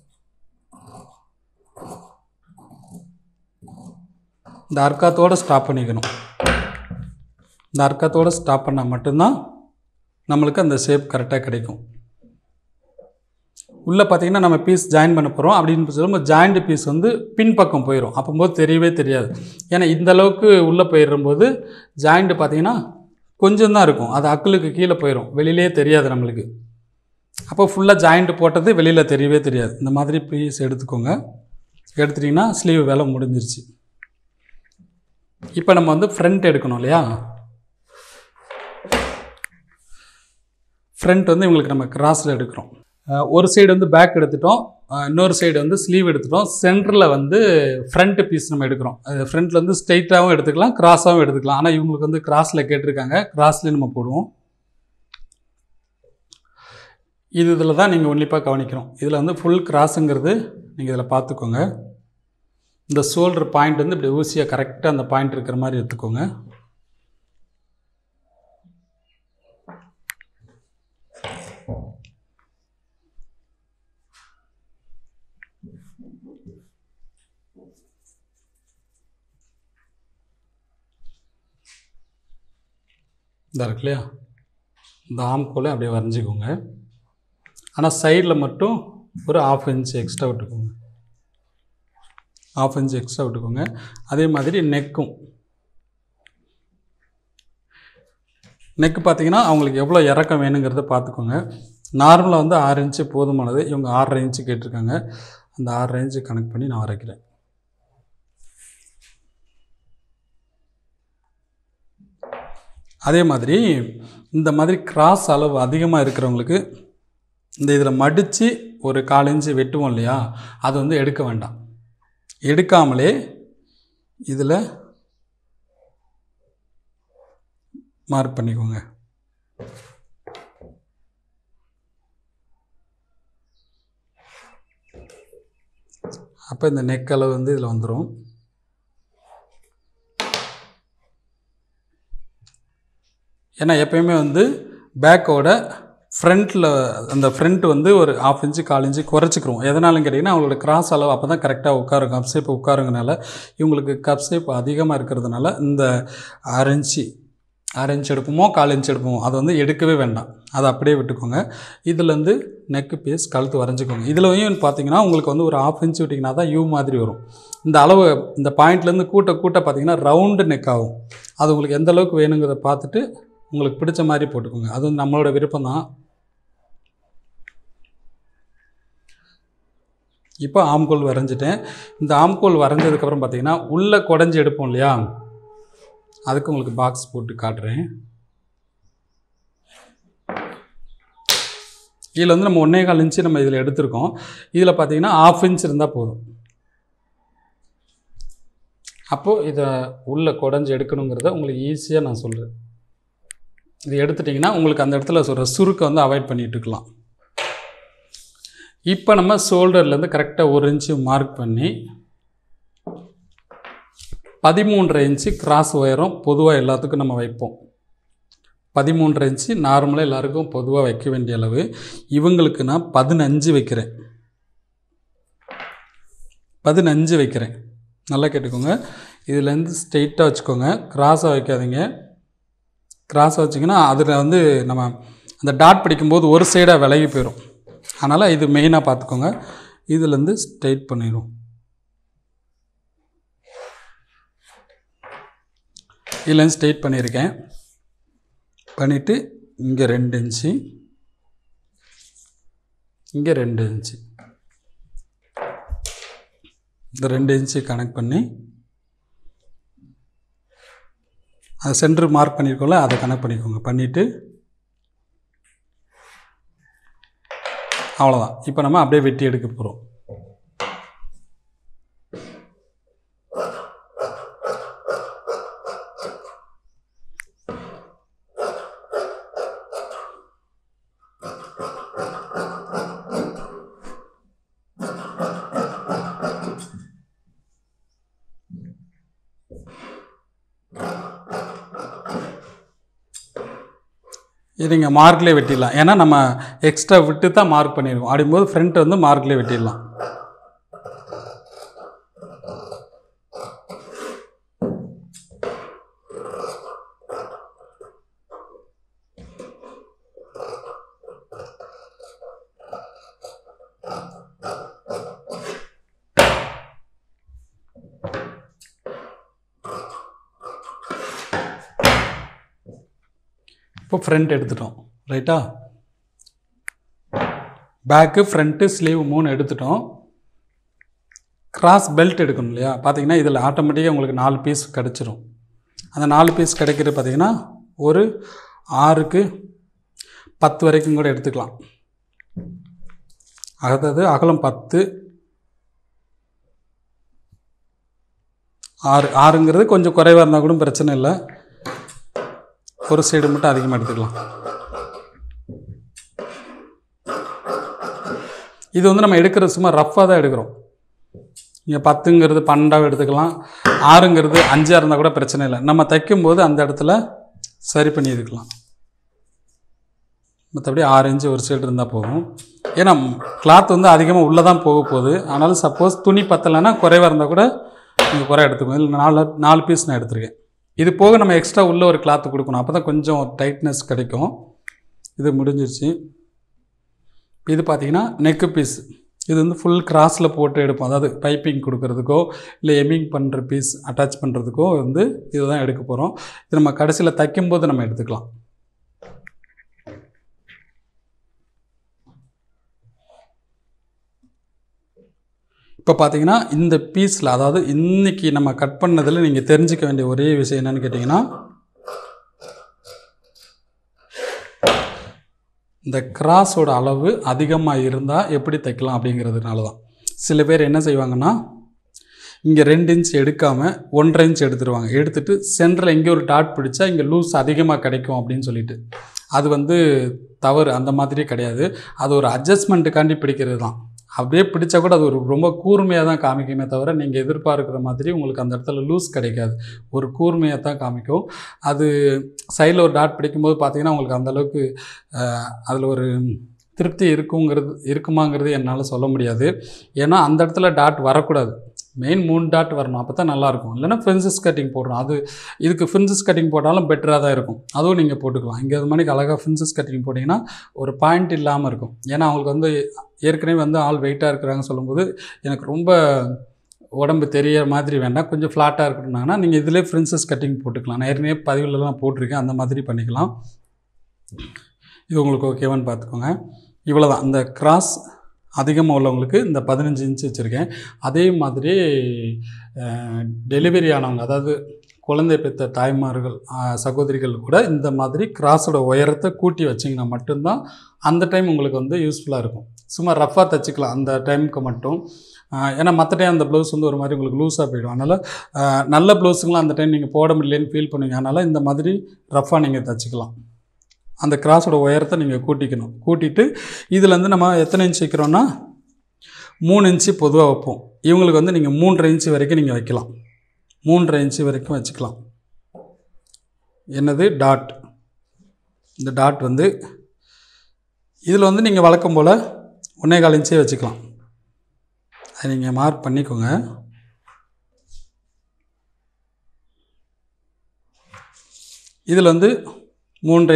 இந்த அர்க்காத்தோடு ஸ்டாப் பண்ணிக்கணும் இந்த அர்க்கத்தோடு ஸ்டாப் பண்ணால் மட்டும்தான் நம்மளுக்கு அந்த ஷேப் கரெக்டாக கிடைக்கும் உள்ளே பார்த்தீங்கன்னா நம்ம பீஸ் ஜாயின் பண்ண போகிறோம் அப்படின்னு சொல்லும்போது ஜாயிண்ட் பீஸ் வந்து பின்பக்கம் போயிடும் அப்போம்போது தெரியவே தெரியாது ஏன்னா இந்த அளவுக்கு உள்ளே போயிடும்போது ஜாயிண்ட் பார்த்தீங்கன்னா கொஞ்சம் தான் இருக்கும் அது அக்குளுக்கு கீழே போயிடும் வெளியிலே தெரியாது நம்மளுக்கு அப்போ ஃபுல்லாக ஜாயிண்ட் போட்டது வெளியில் தெரியவே தெரியாது இந்த மாதிரி பீஸ் எடுத்துக்கோங்க எடுத்துட்டிங்கன்னா ஸ்லீவ் வேலை முடிஞ்சிருச்சு இப்போ நம்ம வந்து ஃப்ரண்ட் எடுக்கணும் இல்லையா ஃப்ரண்ட் வந்து இவங்களுக்கு நம்ம கிராஸில் எடுக்கிறோம் அஹ் ஒரு சைடு வந்து பேக் எடுத்துட்டோம் அஹ் இன்னொரு சைடு வந்து ஸ்லீவ் எடுத்துட்டோம் சென்டரில் வந்து ஃப்ரண்ட் பீஸ் நம்ம எடுக்கிறோம் ஃப்ரண்ட்டில் வந்து ஸ்ட்ரைட்டாகவும் எடுத்துக்கலாம் கிராஸாகவும் எடுத்துக்கலாம் ஆனால் இவங்களுக்கு வந்து கிராஸில் கேட்டிருக்காங்க கிராஸ்லேயே நம்ம போடுவோம் இது இதில் தான் நீங்கள் உன்னிப்பாக கவனிக்கணும் இதில் வந்து ஃபுல் கிராஸுங்கிறது நீங்கள் இதில் பார்த்துக்கோங்க இந்த ஷோல்டர் பாயிண்ட் வந்து இப்படி ஊசியாக கரெக்டாக அந்த பாயிண்ட் இருக்கிற மாதிரி எடுத்துக்கோங்க இந்த இருக்கு இல்லையா இந்த ஆம்கோலை அப்படியே வரைஞ்சிக்கோங்க ஆனால் சைடில் மட்டும் ஒரு ஆஃப் இன்ச் எக்ஸ்ட்ரா விட்டுக்கோங்க ஆஃப் இன்ச் எக்ஸ்ட்ரா விட்டுக்கோங்க அதே மாதிரி நெக்கும் நெக்கு பார்த்தீங்கன்னா அவங்களுக்கு எவ்வளோ இறக்கம் வேணுங்கிறத பார்த்துக்கோங்க நார்மலாக வந்து ஆறு இன்ச்சு போதுமானது இவங்க ஆறரை இன்ச்சு கேட்டிருக்காங்க அந்த ஆறரை இன்ச்சு கனெக்ட் பண்ணி நான் வரைக்கிறேன் அதே மாதிரி இந்த மாதிரி கிராஸ் அளவு அதிகமாக இருக்கிறவங்களுக்கு இந்த இதில் மடித்து ஒரு கால் இன்ச்சு வெட்டுவோம் இல்லையா அது வந்து எடுக்க வேண்டாம் எடுக்காமலே இதில் மார்க் பண்ணிக்கோங்க அப்போ இந்த நெக் அளவு வந்து இதில் வந்துடும் ஏன்னா எப்பயுமே வந்து பேக்கோட ஃப்ரண்ட்டில் அந்த ஃப்ரண்ட் வந்து ஒரு ஆஃப் இன்ச்சு கால் இன்ச்சு குறைச்சிக்கிறோம் எதனாலும் கேட்டிங்கன்னா அவங்களோட கிராஸ் அளவு அப்போ தான் கரெக்டாக உட்காரும் கப் ஷேப் உட்காருங்கனால இவங்களுக்கு கப் ஷேப் அதிகமாக இருக்கிறதுனால இந்த அரை இன்ச்சு அரை இன்ச் எடுப்போமோ கால் இன்ச் எடுப்போமோ அதை வந்து எடுக்கவே வேண்டாம் அதை அப்படியே விட்டுக்கோங்க இதுலேருந்து நெக்கு பீஸ் கழுத்து வரைஞ்சிக்கோங்க இதுலையும் பார்த்தீங்கன்னா உங்களுக்கு வந்து ஒரு ஆஃப் இன்ச் விட்டிங்கன்னா தான் யூ மாதிரி வரும் இந்த அளவு இந்த பாயிண்ட்லேருந்து கூட்ட கூட்ட பார்த்தீங்கன்னா ரவுண்டு நெக் ஆகும் அது உங்களுக்கு எந்த அளவுக்கு வேணுங்கிறத பார்த்துட்டு உங்களுக்கு பிடிச்ச மாதிரி போட்டுக்கோங்க அது வந்து நம்மளோட விருப்பம் தான் இப்போ ஆம்கோல் வரைஞ்சிட்டேன் இந்த ஆம்கோல் வரைஞ்சதுக்கப்புறம் பார்த்தீங்கன்னா உள்ளே குடஞ்சி எடுப்போம் இல்லையா அதுக்கு உங்களுக்கு பாக்ஸ் போட்டு காட்டுறேன் இதில் வந்து நம்ம ஒன்றே கால் இன்ச்சு நம்ம இதில் எடுத்திருக்கோம் இதில் பார்த்தீங்கன்னா ஆஃப் இன்ச் இருந்தால் போதும் அப்போது இதை உள்ளே குடஞ்சி எடுக்கணுங்கிறத உங்களுக்கு ஈஸியாக நான் சொல்கிறேன் இது எடுத்துட்டிங்கன்னா உங்களுக்கு அந்த இடத்துல சொல்கிற சுருக்கை வந்து அவாய்ட் பண்ணிட்டு இருக்கலாம் இப்போ நம்ம ஷோல்டர்லேருந்து கரெக்டாக ஒரு இன்ச்சு மார்க் பண்ணி பதிமூன்றரை இன்ச்சு கிராஸ் உயரம் பொதுவாக எல்லாத்துக்கும் நம்ம வைப்போம் பதிமூன்றரை இன்ச்சு நார்மலாக எல்லாருக்கும் பொதுவாக வைக்க வேண்டிய அளவு இவங்களுக்கு நான் பதினஞ்சு வைக்கிறேன் பதினஞ்சு வைக்கிறேன் நல்லா கேட்டுக்கோங்க இதுலேருந்து ஸ்ட்ரெயிட்டாக வச்சுக்கோங்க கிராஸாக வைக்காதீங்க கிராஸாக வச்சிங்கன்னா அதில் வந்து நம்ம அந்த டாட் படிக்கும்போது ஒரு சைடாக விலகி போயிடும் அதனால் இது மெயினாக பார்த்துக்கோங்க இதுலேருந்து ஸ்ட்ரெயிட் பண்ணிடும் இதுலேருந்து ஸ்ட்ரெயிட் பண்ணியிருக்கேன் பண்ணிவிட்டு இங்கே ரெண்டு இன்ச்சு இங்கே ரெண்டு இன்ச்சு இந்த ரெண்டு இன்ச்சு கனெக்ட் பண்ணி அது சென்டர் மார்க் பண்ணியிருக்கோம்ல அதை கனெக்ட் பண்ணிக்கோங்க பண்ணிவிட்டு அவ்வளோதான் இப்போ நம்ம அப்படியே வெட்டி எடுக்க போகிறோம் இது நீங்கள் மார்க்லேயே வெட்டிடலாம் ஏன்னா நம்ம எக்ஸ்ட்ரா விட்டு தான் மார்க் பண்ணியிருக்கோம் அப்படிங்கும்போது ஃப்ரண்ட் வந்து மார்க்லேயே வெட்டிடலாம் இப்போ ஃப்ரண்ட் எடுத்துட்டோம் ரைட்டா பேக்கு ஃப்ரண்ட்டு ஸ்லீவ் மூணு எடுத்துட்டோம் கிராஸ் பெல்ட் எடுக்கணும் இல்லையா பார்த்தீங்கன்னா இதில் ஆட்டோமேட்டிக்காக உங்களுக்கு நாலு பீஸ் கிடச்சிரும் அந்த நாலு பீஸ் கிடைக்கிறது பார்த்தீங்கன்னா ஒரு ஆறுக்கு பத்து வரைக்கும் கூட எடுத்துக்கலாம் அதாவது அகலம் பத்து ஆறு ஆறுங்கிறது கொஞ்சம் குறைவாக இருந்தால் கூட பிரச்சனை இல்லை ஒரு சைடு மட்டும் அதிகமாக எடுத்துக்கலாம் இது வந்து நம்ம எடுக்கிறது சும்மா ரஃப்பாக தான் எடுக்கிறோம் இங்கே பத்துங்கிறது பன்னெண்டாக எடுத்துக்கலாம் ஆறுங்கிறது அஞ்சாக இருந்தால் கூட பிரச்சனை இல்லை நம்ம தைக்கும்போது அந்த இடத்துல சரி பண்ணி எடுக்கலாம் மற்றபடி ஆறு இன்ச்சு ஒரு சைடு இருந்தால் போதும் ஏன்னா கிளாத் வந்து அதிகமாக உள்ளே தான் போக போகுது ஆனாலும் சப்போஸ் துணி பத்தலைன்னா குறைவாக இருந்தால் கூட நீங்கள் குறை எடுத்துக்கோங்க இல்லை நாலு நாலு பீஸ் நான் எடுத்திருக்கேன் இது போக நம்ம எக்ஸ்ட்ரா உள்ள ஒரு கிளாத்து கொடுக்கணும் அப்போ தான் கொஞ்சம் டைட்னஸ் கிடைக்கும் இது முடிஞ்சிருச்சு இது பார்த்தீங்கன்னா நெக்கு பீஸ் இது வந்து ஃபுல் கிராஸில் போட்டு எடுப்போம் அதாவது பைப்பிங் கொடுக்கறதுக்கோ இல்லை எமிங் பண்ணுற பீஸ் அட்டாச் பண்ணுறதுக்கோ வந்து இதுதான் எடுக்க போகிறோம் இது நம்ம கடைசியில் தைக்கும்போது நம்ம எடுத்துக்கலாம் இப்போ பார்த்தீங்கன்னா இந்த பீஸில் அதாவது இன்னைக்கு நம்ம கட் பண்ணதில் நீங்கள் தெரிஞ்சுக்க வேண்டிய ஒரே விஷயம் என்னன்னு கேட்டிங்கன்னா இந்த கிராஸோட அளவு அதிகமாக இருந்தால் எப்படி தைக்கலாம் அப்படிங்கிறதுனால தான் சில பேர் என்ன செய்வாங்கன்னா இங்கே ரெண்டு இன்ச் எடுக்காமல் ஒன்றரை இன்ச் எடுத்துருவாங்க எடுத்துட்டு சென்டரில் எங்கே ஒரு டாட் பிடிச்சா இங்கே லூஸ் அதிகமாக கிடைக்கும் அப்படின்னு சொல்லிட்டு அது வந்து தவறு அந்த மாதிரி கிடையாது அது ஒரு அட்ஜஸ்ட்மெண்ட்டுக்காண்டி பிடிக்கிறது தான் அப்படியே பிடிச்சா கூட அது ஒரு ரொம்ப கூர்மையாக தான் காமிக்குமே தவிர நீங்கள் எதிர்பார்க்குற மாதிரி உங்களுக்கு அந்த இடத்துல லூஸ் கிடைக்காது ஒரு கூர்மையாக தான் காமிக்கும் அது சைடில் ஒரு டாட் பிடிக்கும்போது பார்த்தீங்கன்னா உங்களுக்கு அந்தளவுக்கு அதில் ஒரு திருப்தி இருக்குங்கிறது இருக்குமாங்கிறது என்னால் சொல்ல முடியாது ஏன்னா அந்த இடத்துல டாட் வரக்கூடாது மெயின் மூணு டாட் வரணும் அப்போ தான் நல்லாயிருக்கும் இல்லைன்னா ஃபின்சஸ் கட்டிங் போடுறோம் அது இதுக்கு ஃபின்சஸ் கட்டிங் போட்டாலும் பெட்டராக தான் இருக்கும் அதுவும் நீங்கள் போட்டுக்கலாம் இங்கே அது மாதிரி அழகாக ஃபின்சஸ் கட்டிங் போட்டிங்கன்னா ஒரு பாயிண்ட் இல்லாமல் இருக்கும் ஏன்னா அவங்களுக்கு வந்து ஏற்கனவே வந்து ஆள் வெயிட்டாக இருக்கிறாங்க சொல்லும்போது எனக்கு ரொம்ப உடம்பு தெரிய மாதிரி வேண்டாம் கொஞ்சம் ஃப்ளாட்டாக இருக்கணும்னாங்கன்னா நீங்கள் இதிலே ஃப்ரின்சஸ் கட்டிங் போட்டுக்கலாம் நான் ஏற்கனவே பதிவுலலாம் போட்டிருக்கேன் அந்த மாதிரி பண்ணிக்கலாம் இது உங்களுக்கு ஓகேவான்னு பார்த்துக்கோங்க இவ்வளோ தான் இந்த கிராஸ் அதிகமாக உள்ளவங்களுக்கு இந்த பதினஞ்சு இன்ச் வச்சுருக்கேன் அதே மாதிரி டெலிவரி ஆனவங்க அதாவது குழந்தை பெற்ற தாய்மார்கள் ஆஹ், சகோதரிகள் கூட இந்த மாதிரி கிராஸோட உயரத்தை கூட்டி வச்சிங்கன்னா மட்டும்தான் அந்த டைம் உங்களுக்கு வந்து யூஸ்ஃபுல்லாக இருக்கும் சும்மா ரஃப்பாக தைச்சிக்கலாம் அந்த டைமுக்கு மட்டும் ஆஹ், ஏன்னா மற்ற டைம் அந்த ப்ளவுஸ் வந்து ஒரு மாதிரி உங்களுக்கு லூஸாக போயிடும் அதனால் ஆஹ், நல்ல ப்ளவுஸுங்களாம் அந்த டைம் நீங்கள் போட முடியலன்னு ஃபீல் பண்ணுவீங்க அதனால் இந்த மாதிரி ரஃப்பாக நீங்கள் தைச்சிக்கலாம் அந்த கிராஸோட உயரத்தை நீங்கள் கூட்டிக்கணும் கூட்டிட்டு இதுலேருந்து நம்ம எத்தனை இன்ச் வைக்கிறோன்னா மூணு இன்ச்சு பொதுவாக வைப்போம் இவங்களுக்கு வந்து நீங்கள் மூன்றரை இன்ச்சு வரைக்கும் நீங்கள் வைக்கலாம் மூன்றரை இன்ச்சு வரைக்கும் வச்சுக்கலாம் என்னது டாட் இந்த டாட் வந்து இதில் வந்து நீங்கள் வழக்கம் போல் ஒன்றே கால் இன்ச்சே வச்சுக்கலாம் அதை நீங்கள் மார்க் பண்ணிக்கோங்க இதில் வந்து மூன்றரை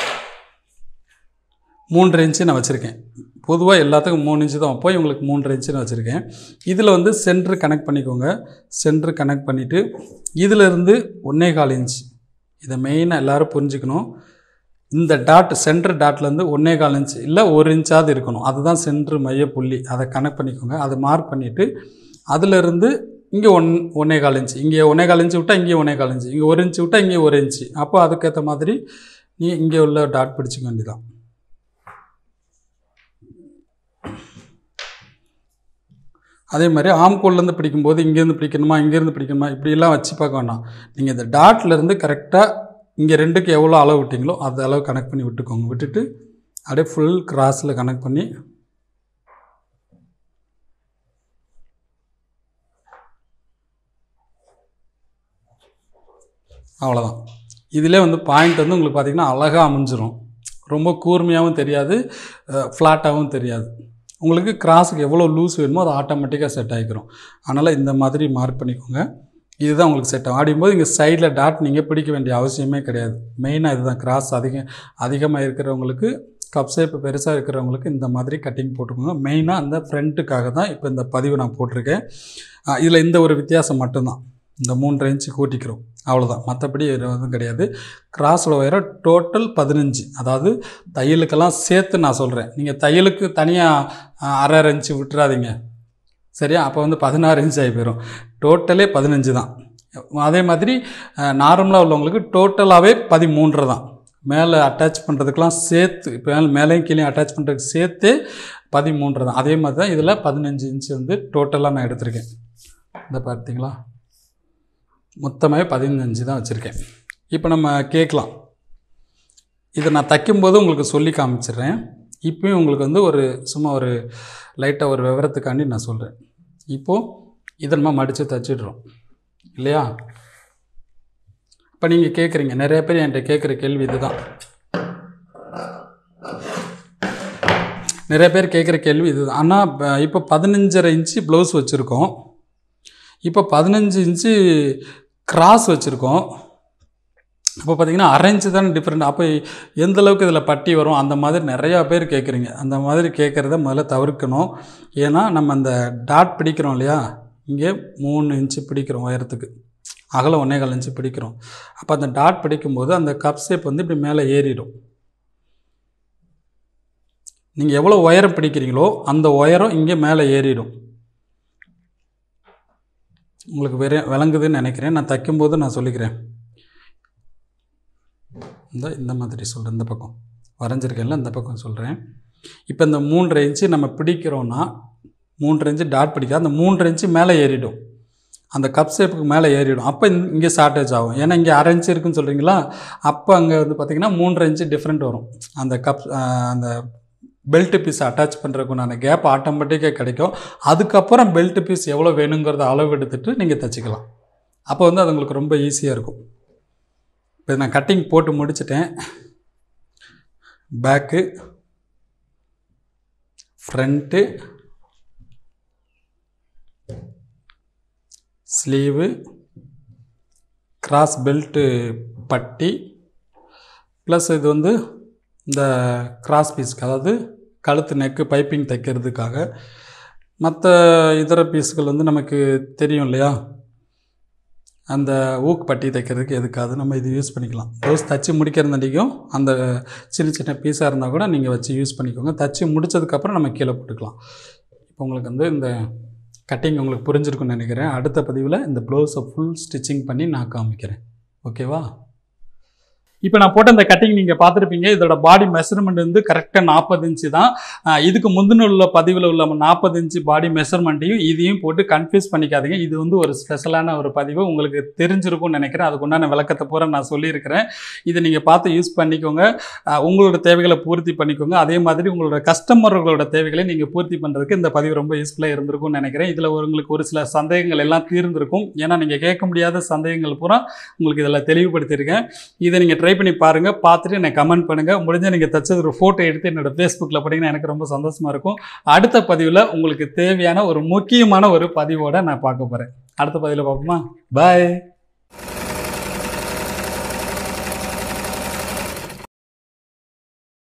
மூன்றரை இன்ச்சு நான் வச்சுருக்கேன் பொதுவாக எல்லாத்துக்கும் மூணு இன்ச்சு தான் வைப்போம் இவங்களுக்கு மூன்றரை இன்ச்சு நான் வச்சுருக்கேன் இதில் வந்து சென்ட்ரு கனெக்ட் பண்ணிக்கோங்க சென்ட்ரு கனெக்ட் பண்ணிவிட்டு இதிலிருந்து ஒன்றே கால் இன்ச் இதை மெயினாக எல்லோரும் புரிஞ்சுக்கணும் இந்த டாட் சென்டர் டாட்லேருந்து ஒன்றே கால் இன்ச் இல்லை ஒரு இன்ச்சாவது இருக்கணும் அதுதான் சென்ட்ரு மைய புள்ளி அதை கனெக்ட் பண்ணிக்கோங்க அதை மார்க் பண்ணிவிட்டு அதிலிருந்து இங்கே ஒன் ஒன்றே கால் இன்ச் இங்கே ஒன்றே கால் இன்ச்சு விட்டால் இங்கே ஒன்றே கால் இன்ச்சு இங்கே ஒரு இன்ச்சு விட்டால் இங்கே ஒரு இன்ச்சு அப்போ அதுக்கேற்ற மாதிரி நீ இங்கே உள்ள டாட் பிடிச்சிக்க வேண்டியதான் அதே மாதிரி ஆம்கோல்லேருந்து பிடிக்கும்போது இங்கேருந்து பிடிக்கணுமா இங்கேருந்து பிடிக்கணுமா இப்படிலாம் வச்சு பார்க்க வேண்டாம் நீங்கள் இந்த டாட்லேருந்து கரெக்டாக இங்கே ரெண்டுக்கு எவ்வளோ அளவு விட்டிங்களோ அந்த அளவு கனெக்ட் பண்ணி விட்டுக்கோங்க விட்டுட்டு அப்படியே ஃபுல் கிராஸில் கனெக்ட் பண்ணி அவ்வளோதான் இதிலே வந்து பாயிண்ட் வந்து உங்களுக்கு பார்த்திங்கன்னா அழகாக அமைஞ்சிரும் ரொம்ப கூர்மையாகவும் தெரியாது ஃப்ளாட்டாகவும் தெரியாது உங்களுக்கு கிராஸுக்கு எவ்வளோ லூஸ் வேணுமோ அது ஆட்டோமேட்டிக்காக செட் ஆகிக்கிறோம் அதனால் இந்த மாதிரி மார்க் பண்ணிக்கோங்க இதுதான் உங்களுக்கு செட் ஆகும் ஆடியும்போது இங்கே சைடில் டாட் நீங்கள் பிடிக்க வேண்டிய அவசியமே கிடையாது மெயினாக இதுதான் கிராஸ் அதிகம் அதிகமாக இருக்கிறவங்களுக்கு கப் ஷேப் பெருசாக இருக்கிறவங்களுக்கு இந்த மாதிரி கட்டிங் போட்டுக்கோங்க மெயினாக அந்த ஃப்ரண்ட்டுக்காக தான் இப்போ இந்த பதிவு நான் போட்டிருக்கேன் இதில் இந்த ஒரு வித்தியாசம் மட்டும்தான் இந்த மூன்றரை இன்ச்சு கூட்டிக்கிறோம் அவ்வளோதான் மற்றபடி எதுவும் கிடையாது கிராஸோட உயரம் டோட்டல் பதினஞ்சு அதாவது தையலுக்கெல்லாம் சேர்த்து நான் சொல்கிறேன் நீங்கள் தையலுக்கு தனியாக அரை அரை இன்ச்சு விட்டுறாதீங்க சரியா அப்போ வந்து பதினாறு இன்ச் ஆகி போயிடும் டோட்டலே பதினஞ்சு தான் அதே மாதிரி நார்மலாக உள்ளவங்களுக்கு டோட்டலாகவே பதிமூன்று தான் மேலே அட்டாச் பண்ணுறதுக்கெலாம் சேர்த்து இப்போ மேலே மேலேயும் கீழே அட்டாச் பண்ணுறதுக்கு சேர்த்து பதிமூன்று தான் அதே மாதிரி தான் இதில் பதினஞ்சு இன்ச்சு வந்து டோட்டலாக நான் எடுத்திருக்கேன் இந்த பார்த்தீங்களா மொத்தமாகவே பதினஞ்சு தான் வச்சுருக்கேன் இப்போ நம்ம கேட்கலாம் இதை நான் தைக்கும்போது உங்களுக்கு சொல்லி காமிச்சிடுறேன் இப்போயும் உங்களுக்கு வந்து ஒரு சும்மா ஒரு லைட்டாக ஒரு விவரத்துக்காண்டி நான் சொல்கிறேன் இப்போது இதை நம்ம மடித்து தைச்சிடுறோம் இல்லையா இப்போ நீங்கள் கேட்குறீங்க நிறைய பேர் என்கிட்ட கேட்குற கேள்வி இதுதான் நிறைய பேர் கேட்குற கேள்வி இதுதான் ஆனால் இப்போ பதினஞ்சரை இன்ச்சு ப்ளவுஸ் வச்சுருக்கோம் இப்போ பதினஞ்சு இன்ச்சு கிராஸ் வச்சுருக்கோம் அப்போ பார்த்தீங்கன்னா அரைஞ்சு தானே டிஃப்ரெண்ட் அப்போ எந்த அளவுக்கு இதில் பட்டி வரும் அந்த மாதிரி நிறையா பேர் கேட்குறீங்க அந்த மாதிரி கேட்குறத முதல்ல தவிர்க்கணும் ஏன்னா நம்ம அந்த டாட் பிடிக்கிறோம் இல்லையா இங்கே மூணு இன்ச்சு பிடிக்கிறோம் உயரத்துக்கு அகலம் ஒன்றே கால் இன்ச்சு பிடிக்கிறோம் அப்போ அந்த டாட் பிடிக்கும்போது அந்த கப் ஷேப் வந்து இப்படி மேலே ஏறிடும் நீங்கள் எவ்வளோ உயரம் பிடிக்கிறீங்களோ அந்த உயரம் இங்கே மேலே ஏறிடும் உங்களுக்கு வெற விளங்குதுன்னு நினைக்கிறேன் நான் தைக்கும்போது நான் சொல்லிக்கிறேன் இந்த இந்த மாதிரி சொல்கிறேன் இந்த பக்கம் வரைஞ்சிருக்கேன்ல இந்த பக்கம் சொல்கிறேன் இப்போ இந்த மூன்றரை இன்ச்சு நம்ம பிடிக்கிறோன்னா மூன்றரை இன்ச்சு டாட் பிடிக்க அந்த மூன்றரை இன்ச்சு மேலே ஏறிடும் அந்த கப் ஷேப்புக்கு மேலே ஏறிடும் அப்போ இங்கே ஷார்ட்டேஜ் ஆகும் ஏன்னா இங்கே அரை இன்ச்சு இருக்குன்னு சொல்கிறீங்களா அப்போ அங்கே வந்து பார்த்திங்கன்னா மூன்றரை இன்ச்சு டிஃப்ரெண்ட் வரும் அந்த கப் அந்த பெல்ட் பீஸ் அட்டாச் பண்ணுறதுக்குண்டான கேப் ஆட்டோமேட்டிக்காக கிடைக்கும் அதுக்கப்புறம் பெல்ட் பீஸ் எவ்வளோ வேணுங்கிறத அளவு எடுத்துகிட்டு நீங்கள் தைச்சிக்கலாம் அப்போ வந்து அது உங்களுக்கு ரொம்ப ஈஸியாக இருக்கும் இப்போ நான் கட்டிங் போட்டு முடிச்சிட்டேன் back front sleeve cross belt பட்டி ப்ளஸ் இது வந்து இந்த கிராஸ் பீஸ்க்கு அதாவது கழுத்து நெக்கு பைப்பிங் தைக்கிறதுக்காக மற்ற இதர பீஸ்கள் வந்து நமக்கு தெரியும் இல்லையா அந்த ஊக்கு பட்டி தைக்கிறதுக்கு எதுக்காது நம்ம இது யூஸ் பண்ணிக்கலாம் ப்ளவுஸ் தச்சு முடிக்கிறதாண்டிக்கும் அந்த சின்ன சின்ன பீஸாக இருந்தால் கூட நீங்கள் வச்சு யூஸ் பண்ணிக்கோங்க தச்சு முடித்ததுக்கப்புறம் நம்ம கீழே போட்டுக்கலாம் இப்போ உங்களுக்கு வந்து இந்த கட்டிங் உங்களுக்கு புரிஞ்சிருக்குன்னு நினைக்கிறேன் அடுத்த பதிவில் இந்த ப்ளவுஸை ஃபுல் ஸ்டிச்சிங் பண்ணி நான் காமிக்கிறேன் ஓகேவா இப்போ நான் போட்ட இந்த கட்டிங் நீங்கள் பார்த்துருப்பீங்க இதோட பாடி மெஷர்மெண்ட் வந்து கரெக்டாக நாற்பது இன்ச்சு தான் ஆஹ் இதுக்கு முந்தின உள்ள பதிவில் உள்ள நாற்பது இன்ச்சு பாடி மெஷர்மெண்ட்டையும் இதையும் போட்டு கன்ஃபியூஸ் பண்ணிக்காதீங்க இது வந்து ஒரு ஸ்பெஷலான ஒரு பதிவு உங்களுக்கு தெரிஞ்சிருக்கும்னு நினைக்கிறேன் அதுக்கு உண்டான விளக்கத்தை பூரா நான் சொல்லியிருக்கிறேன் இதை நீங்கள் பார்த்து யூஸ் பண்ணிக்கோங்க ஆஹ் உங்களோட தேவைகளை பூர்த்தி பண்ணிக்கோங்க அதே மாதிரி உங்களோட கஸ்டமர்களோட தேவைகளை நீங்கள் பூர்த்தி பண்ணுறதுக்கு இந்த பதிவு ரொம்ப யூஸ்ஃபுல்லாக இருந்திருக்கும்னு நினைக்கிறேன் இதில் உங்களுக்கு ஒரு சில சந்தேகங்கள் எல்லாம் தீர்ந்திருக்கும் ஏன்னா நீங்கள் கேட்க முடியாத சந்தேகங்கள் பூரா உங்களுக்கு இதில் தெளிவுபடுத்தியிருக்கேன் இதை நீங்கள் ட்ரை பண்ணி பாருங்கள் பார்த்துட்டு எனக்கு கமெண்ட் பண்ணுங்கள் முடிஞ்ச நீங்கள் தச்சது ஒரு ஃபோட்டோ எடுத்து என்னோட ஃபேஸ்புக்கில் போட்டிங்கன்னா எனக்கு ரொம்ப சந்தோஷமாக இருக்கும் அடுத்த பதிவில் உங்களுக்கு தேவையான ஒரு முக்கியமான ஒரு பதிவோட நான் பார்க்க போகிறேன் அடுத்த பதிவில் பார்ப்போமா பாய்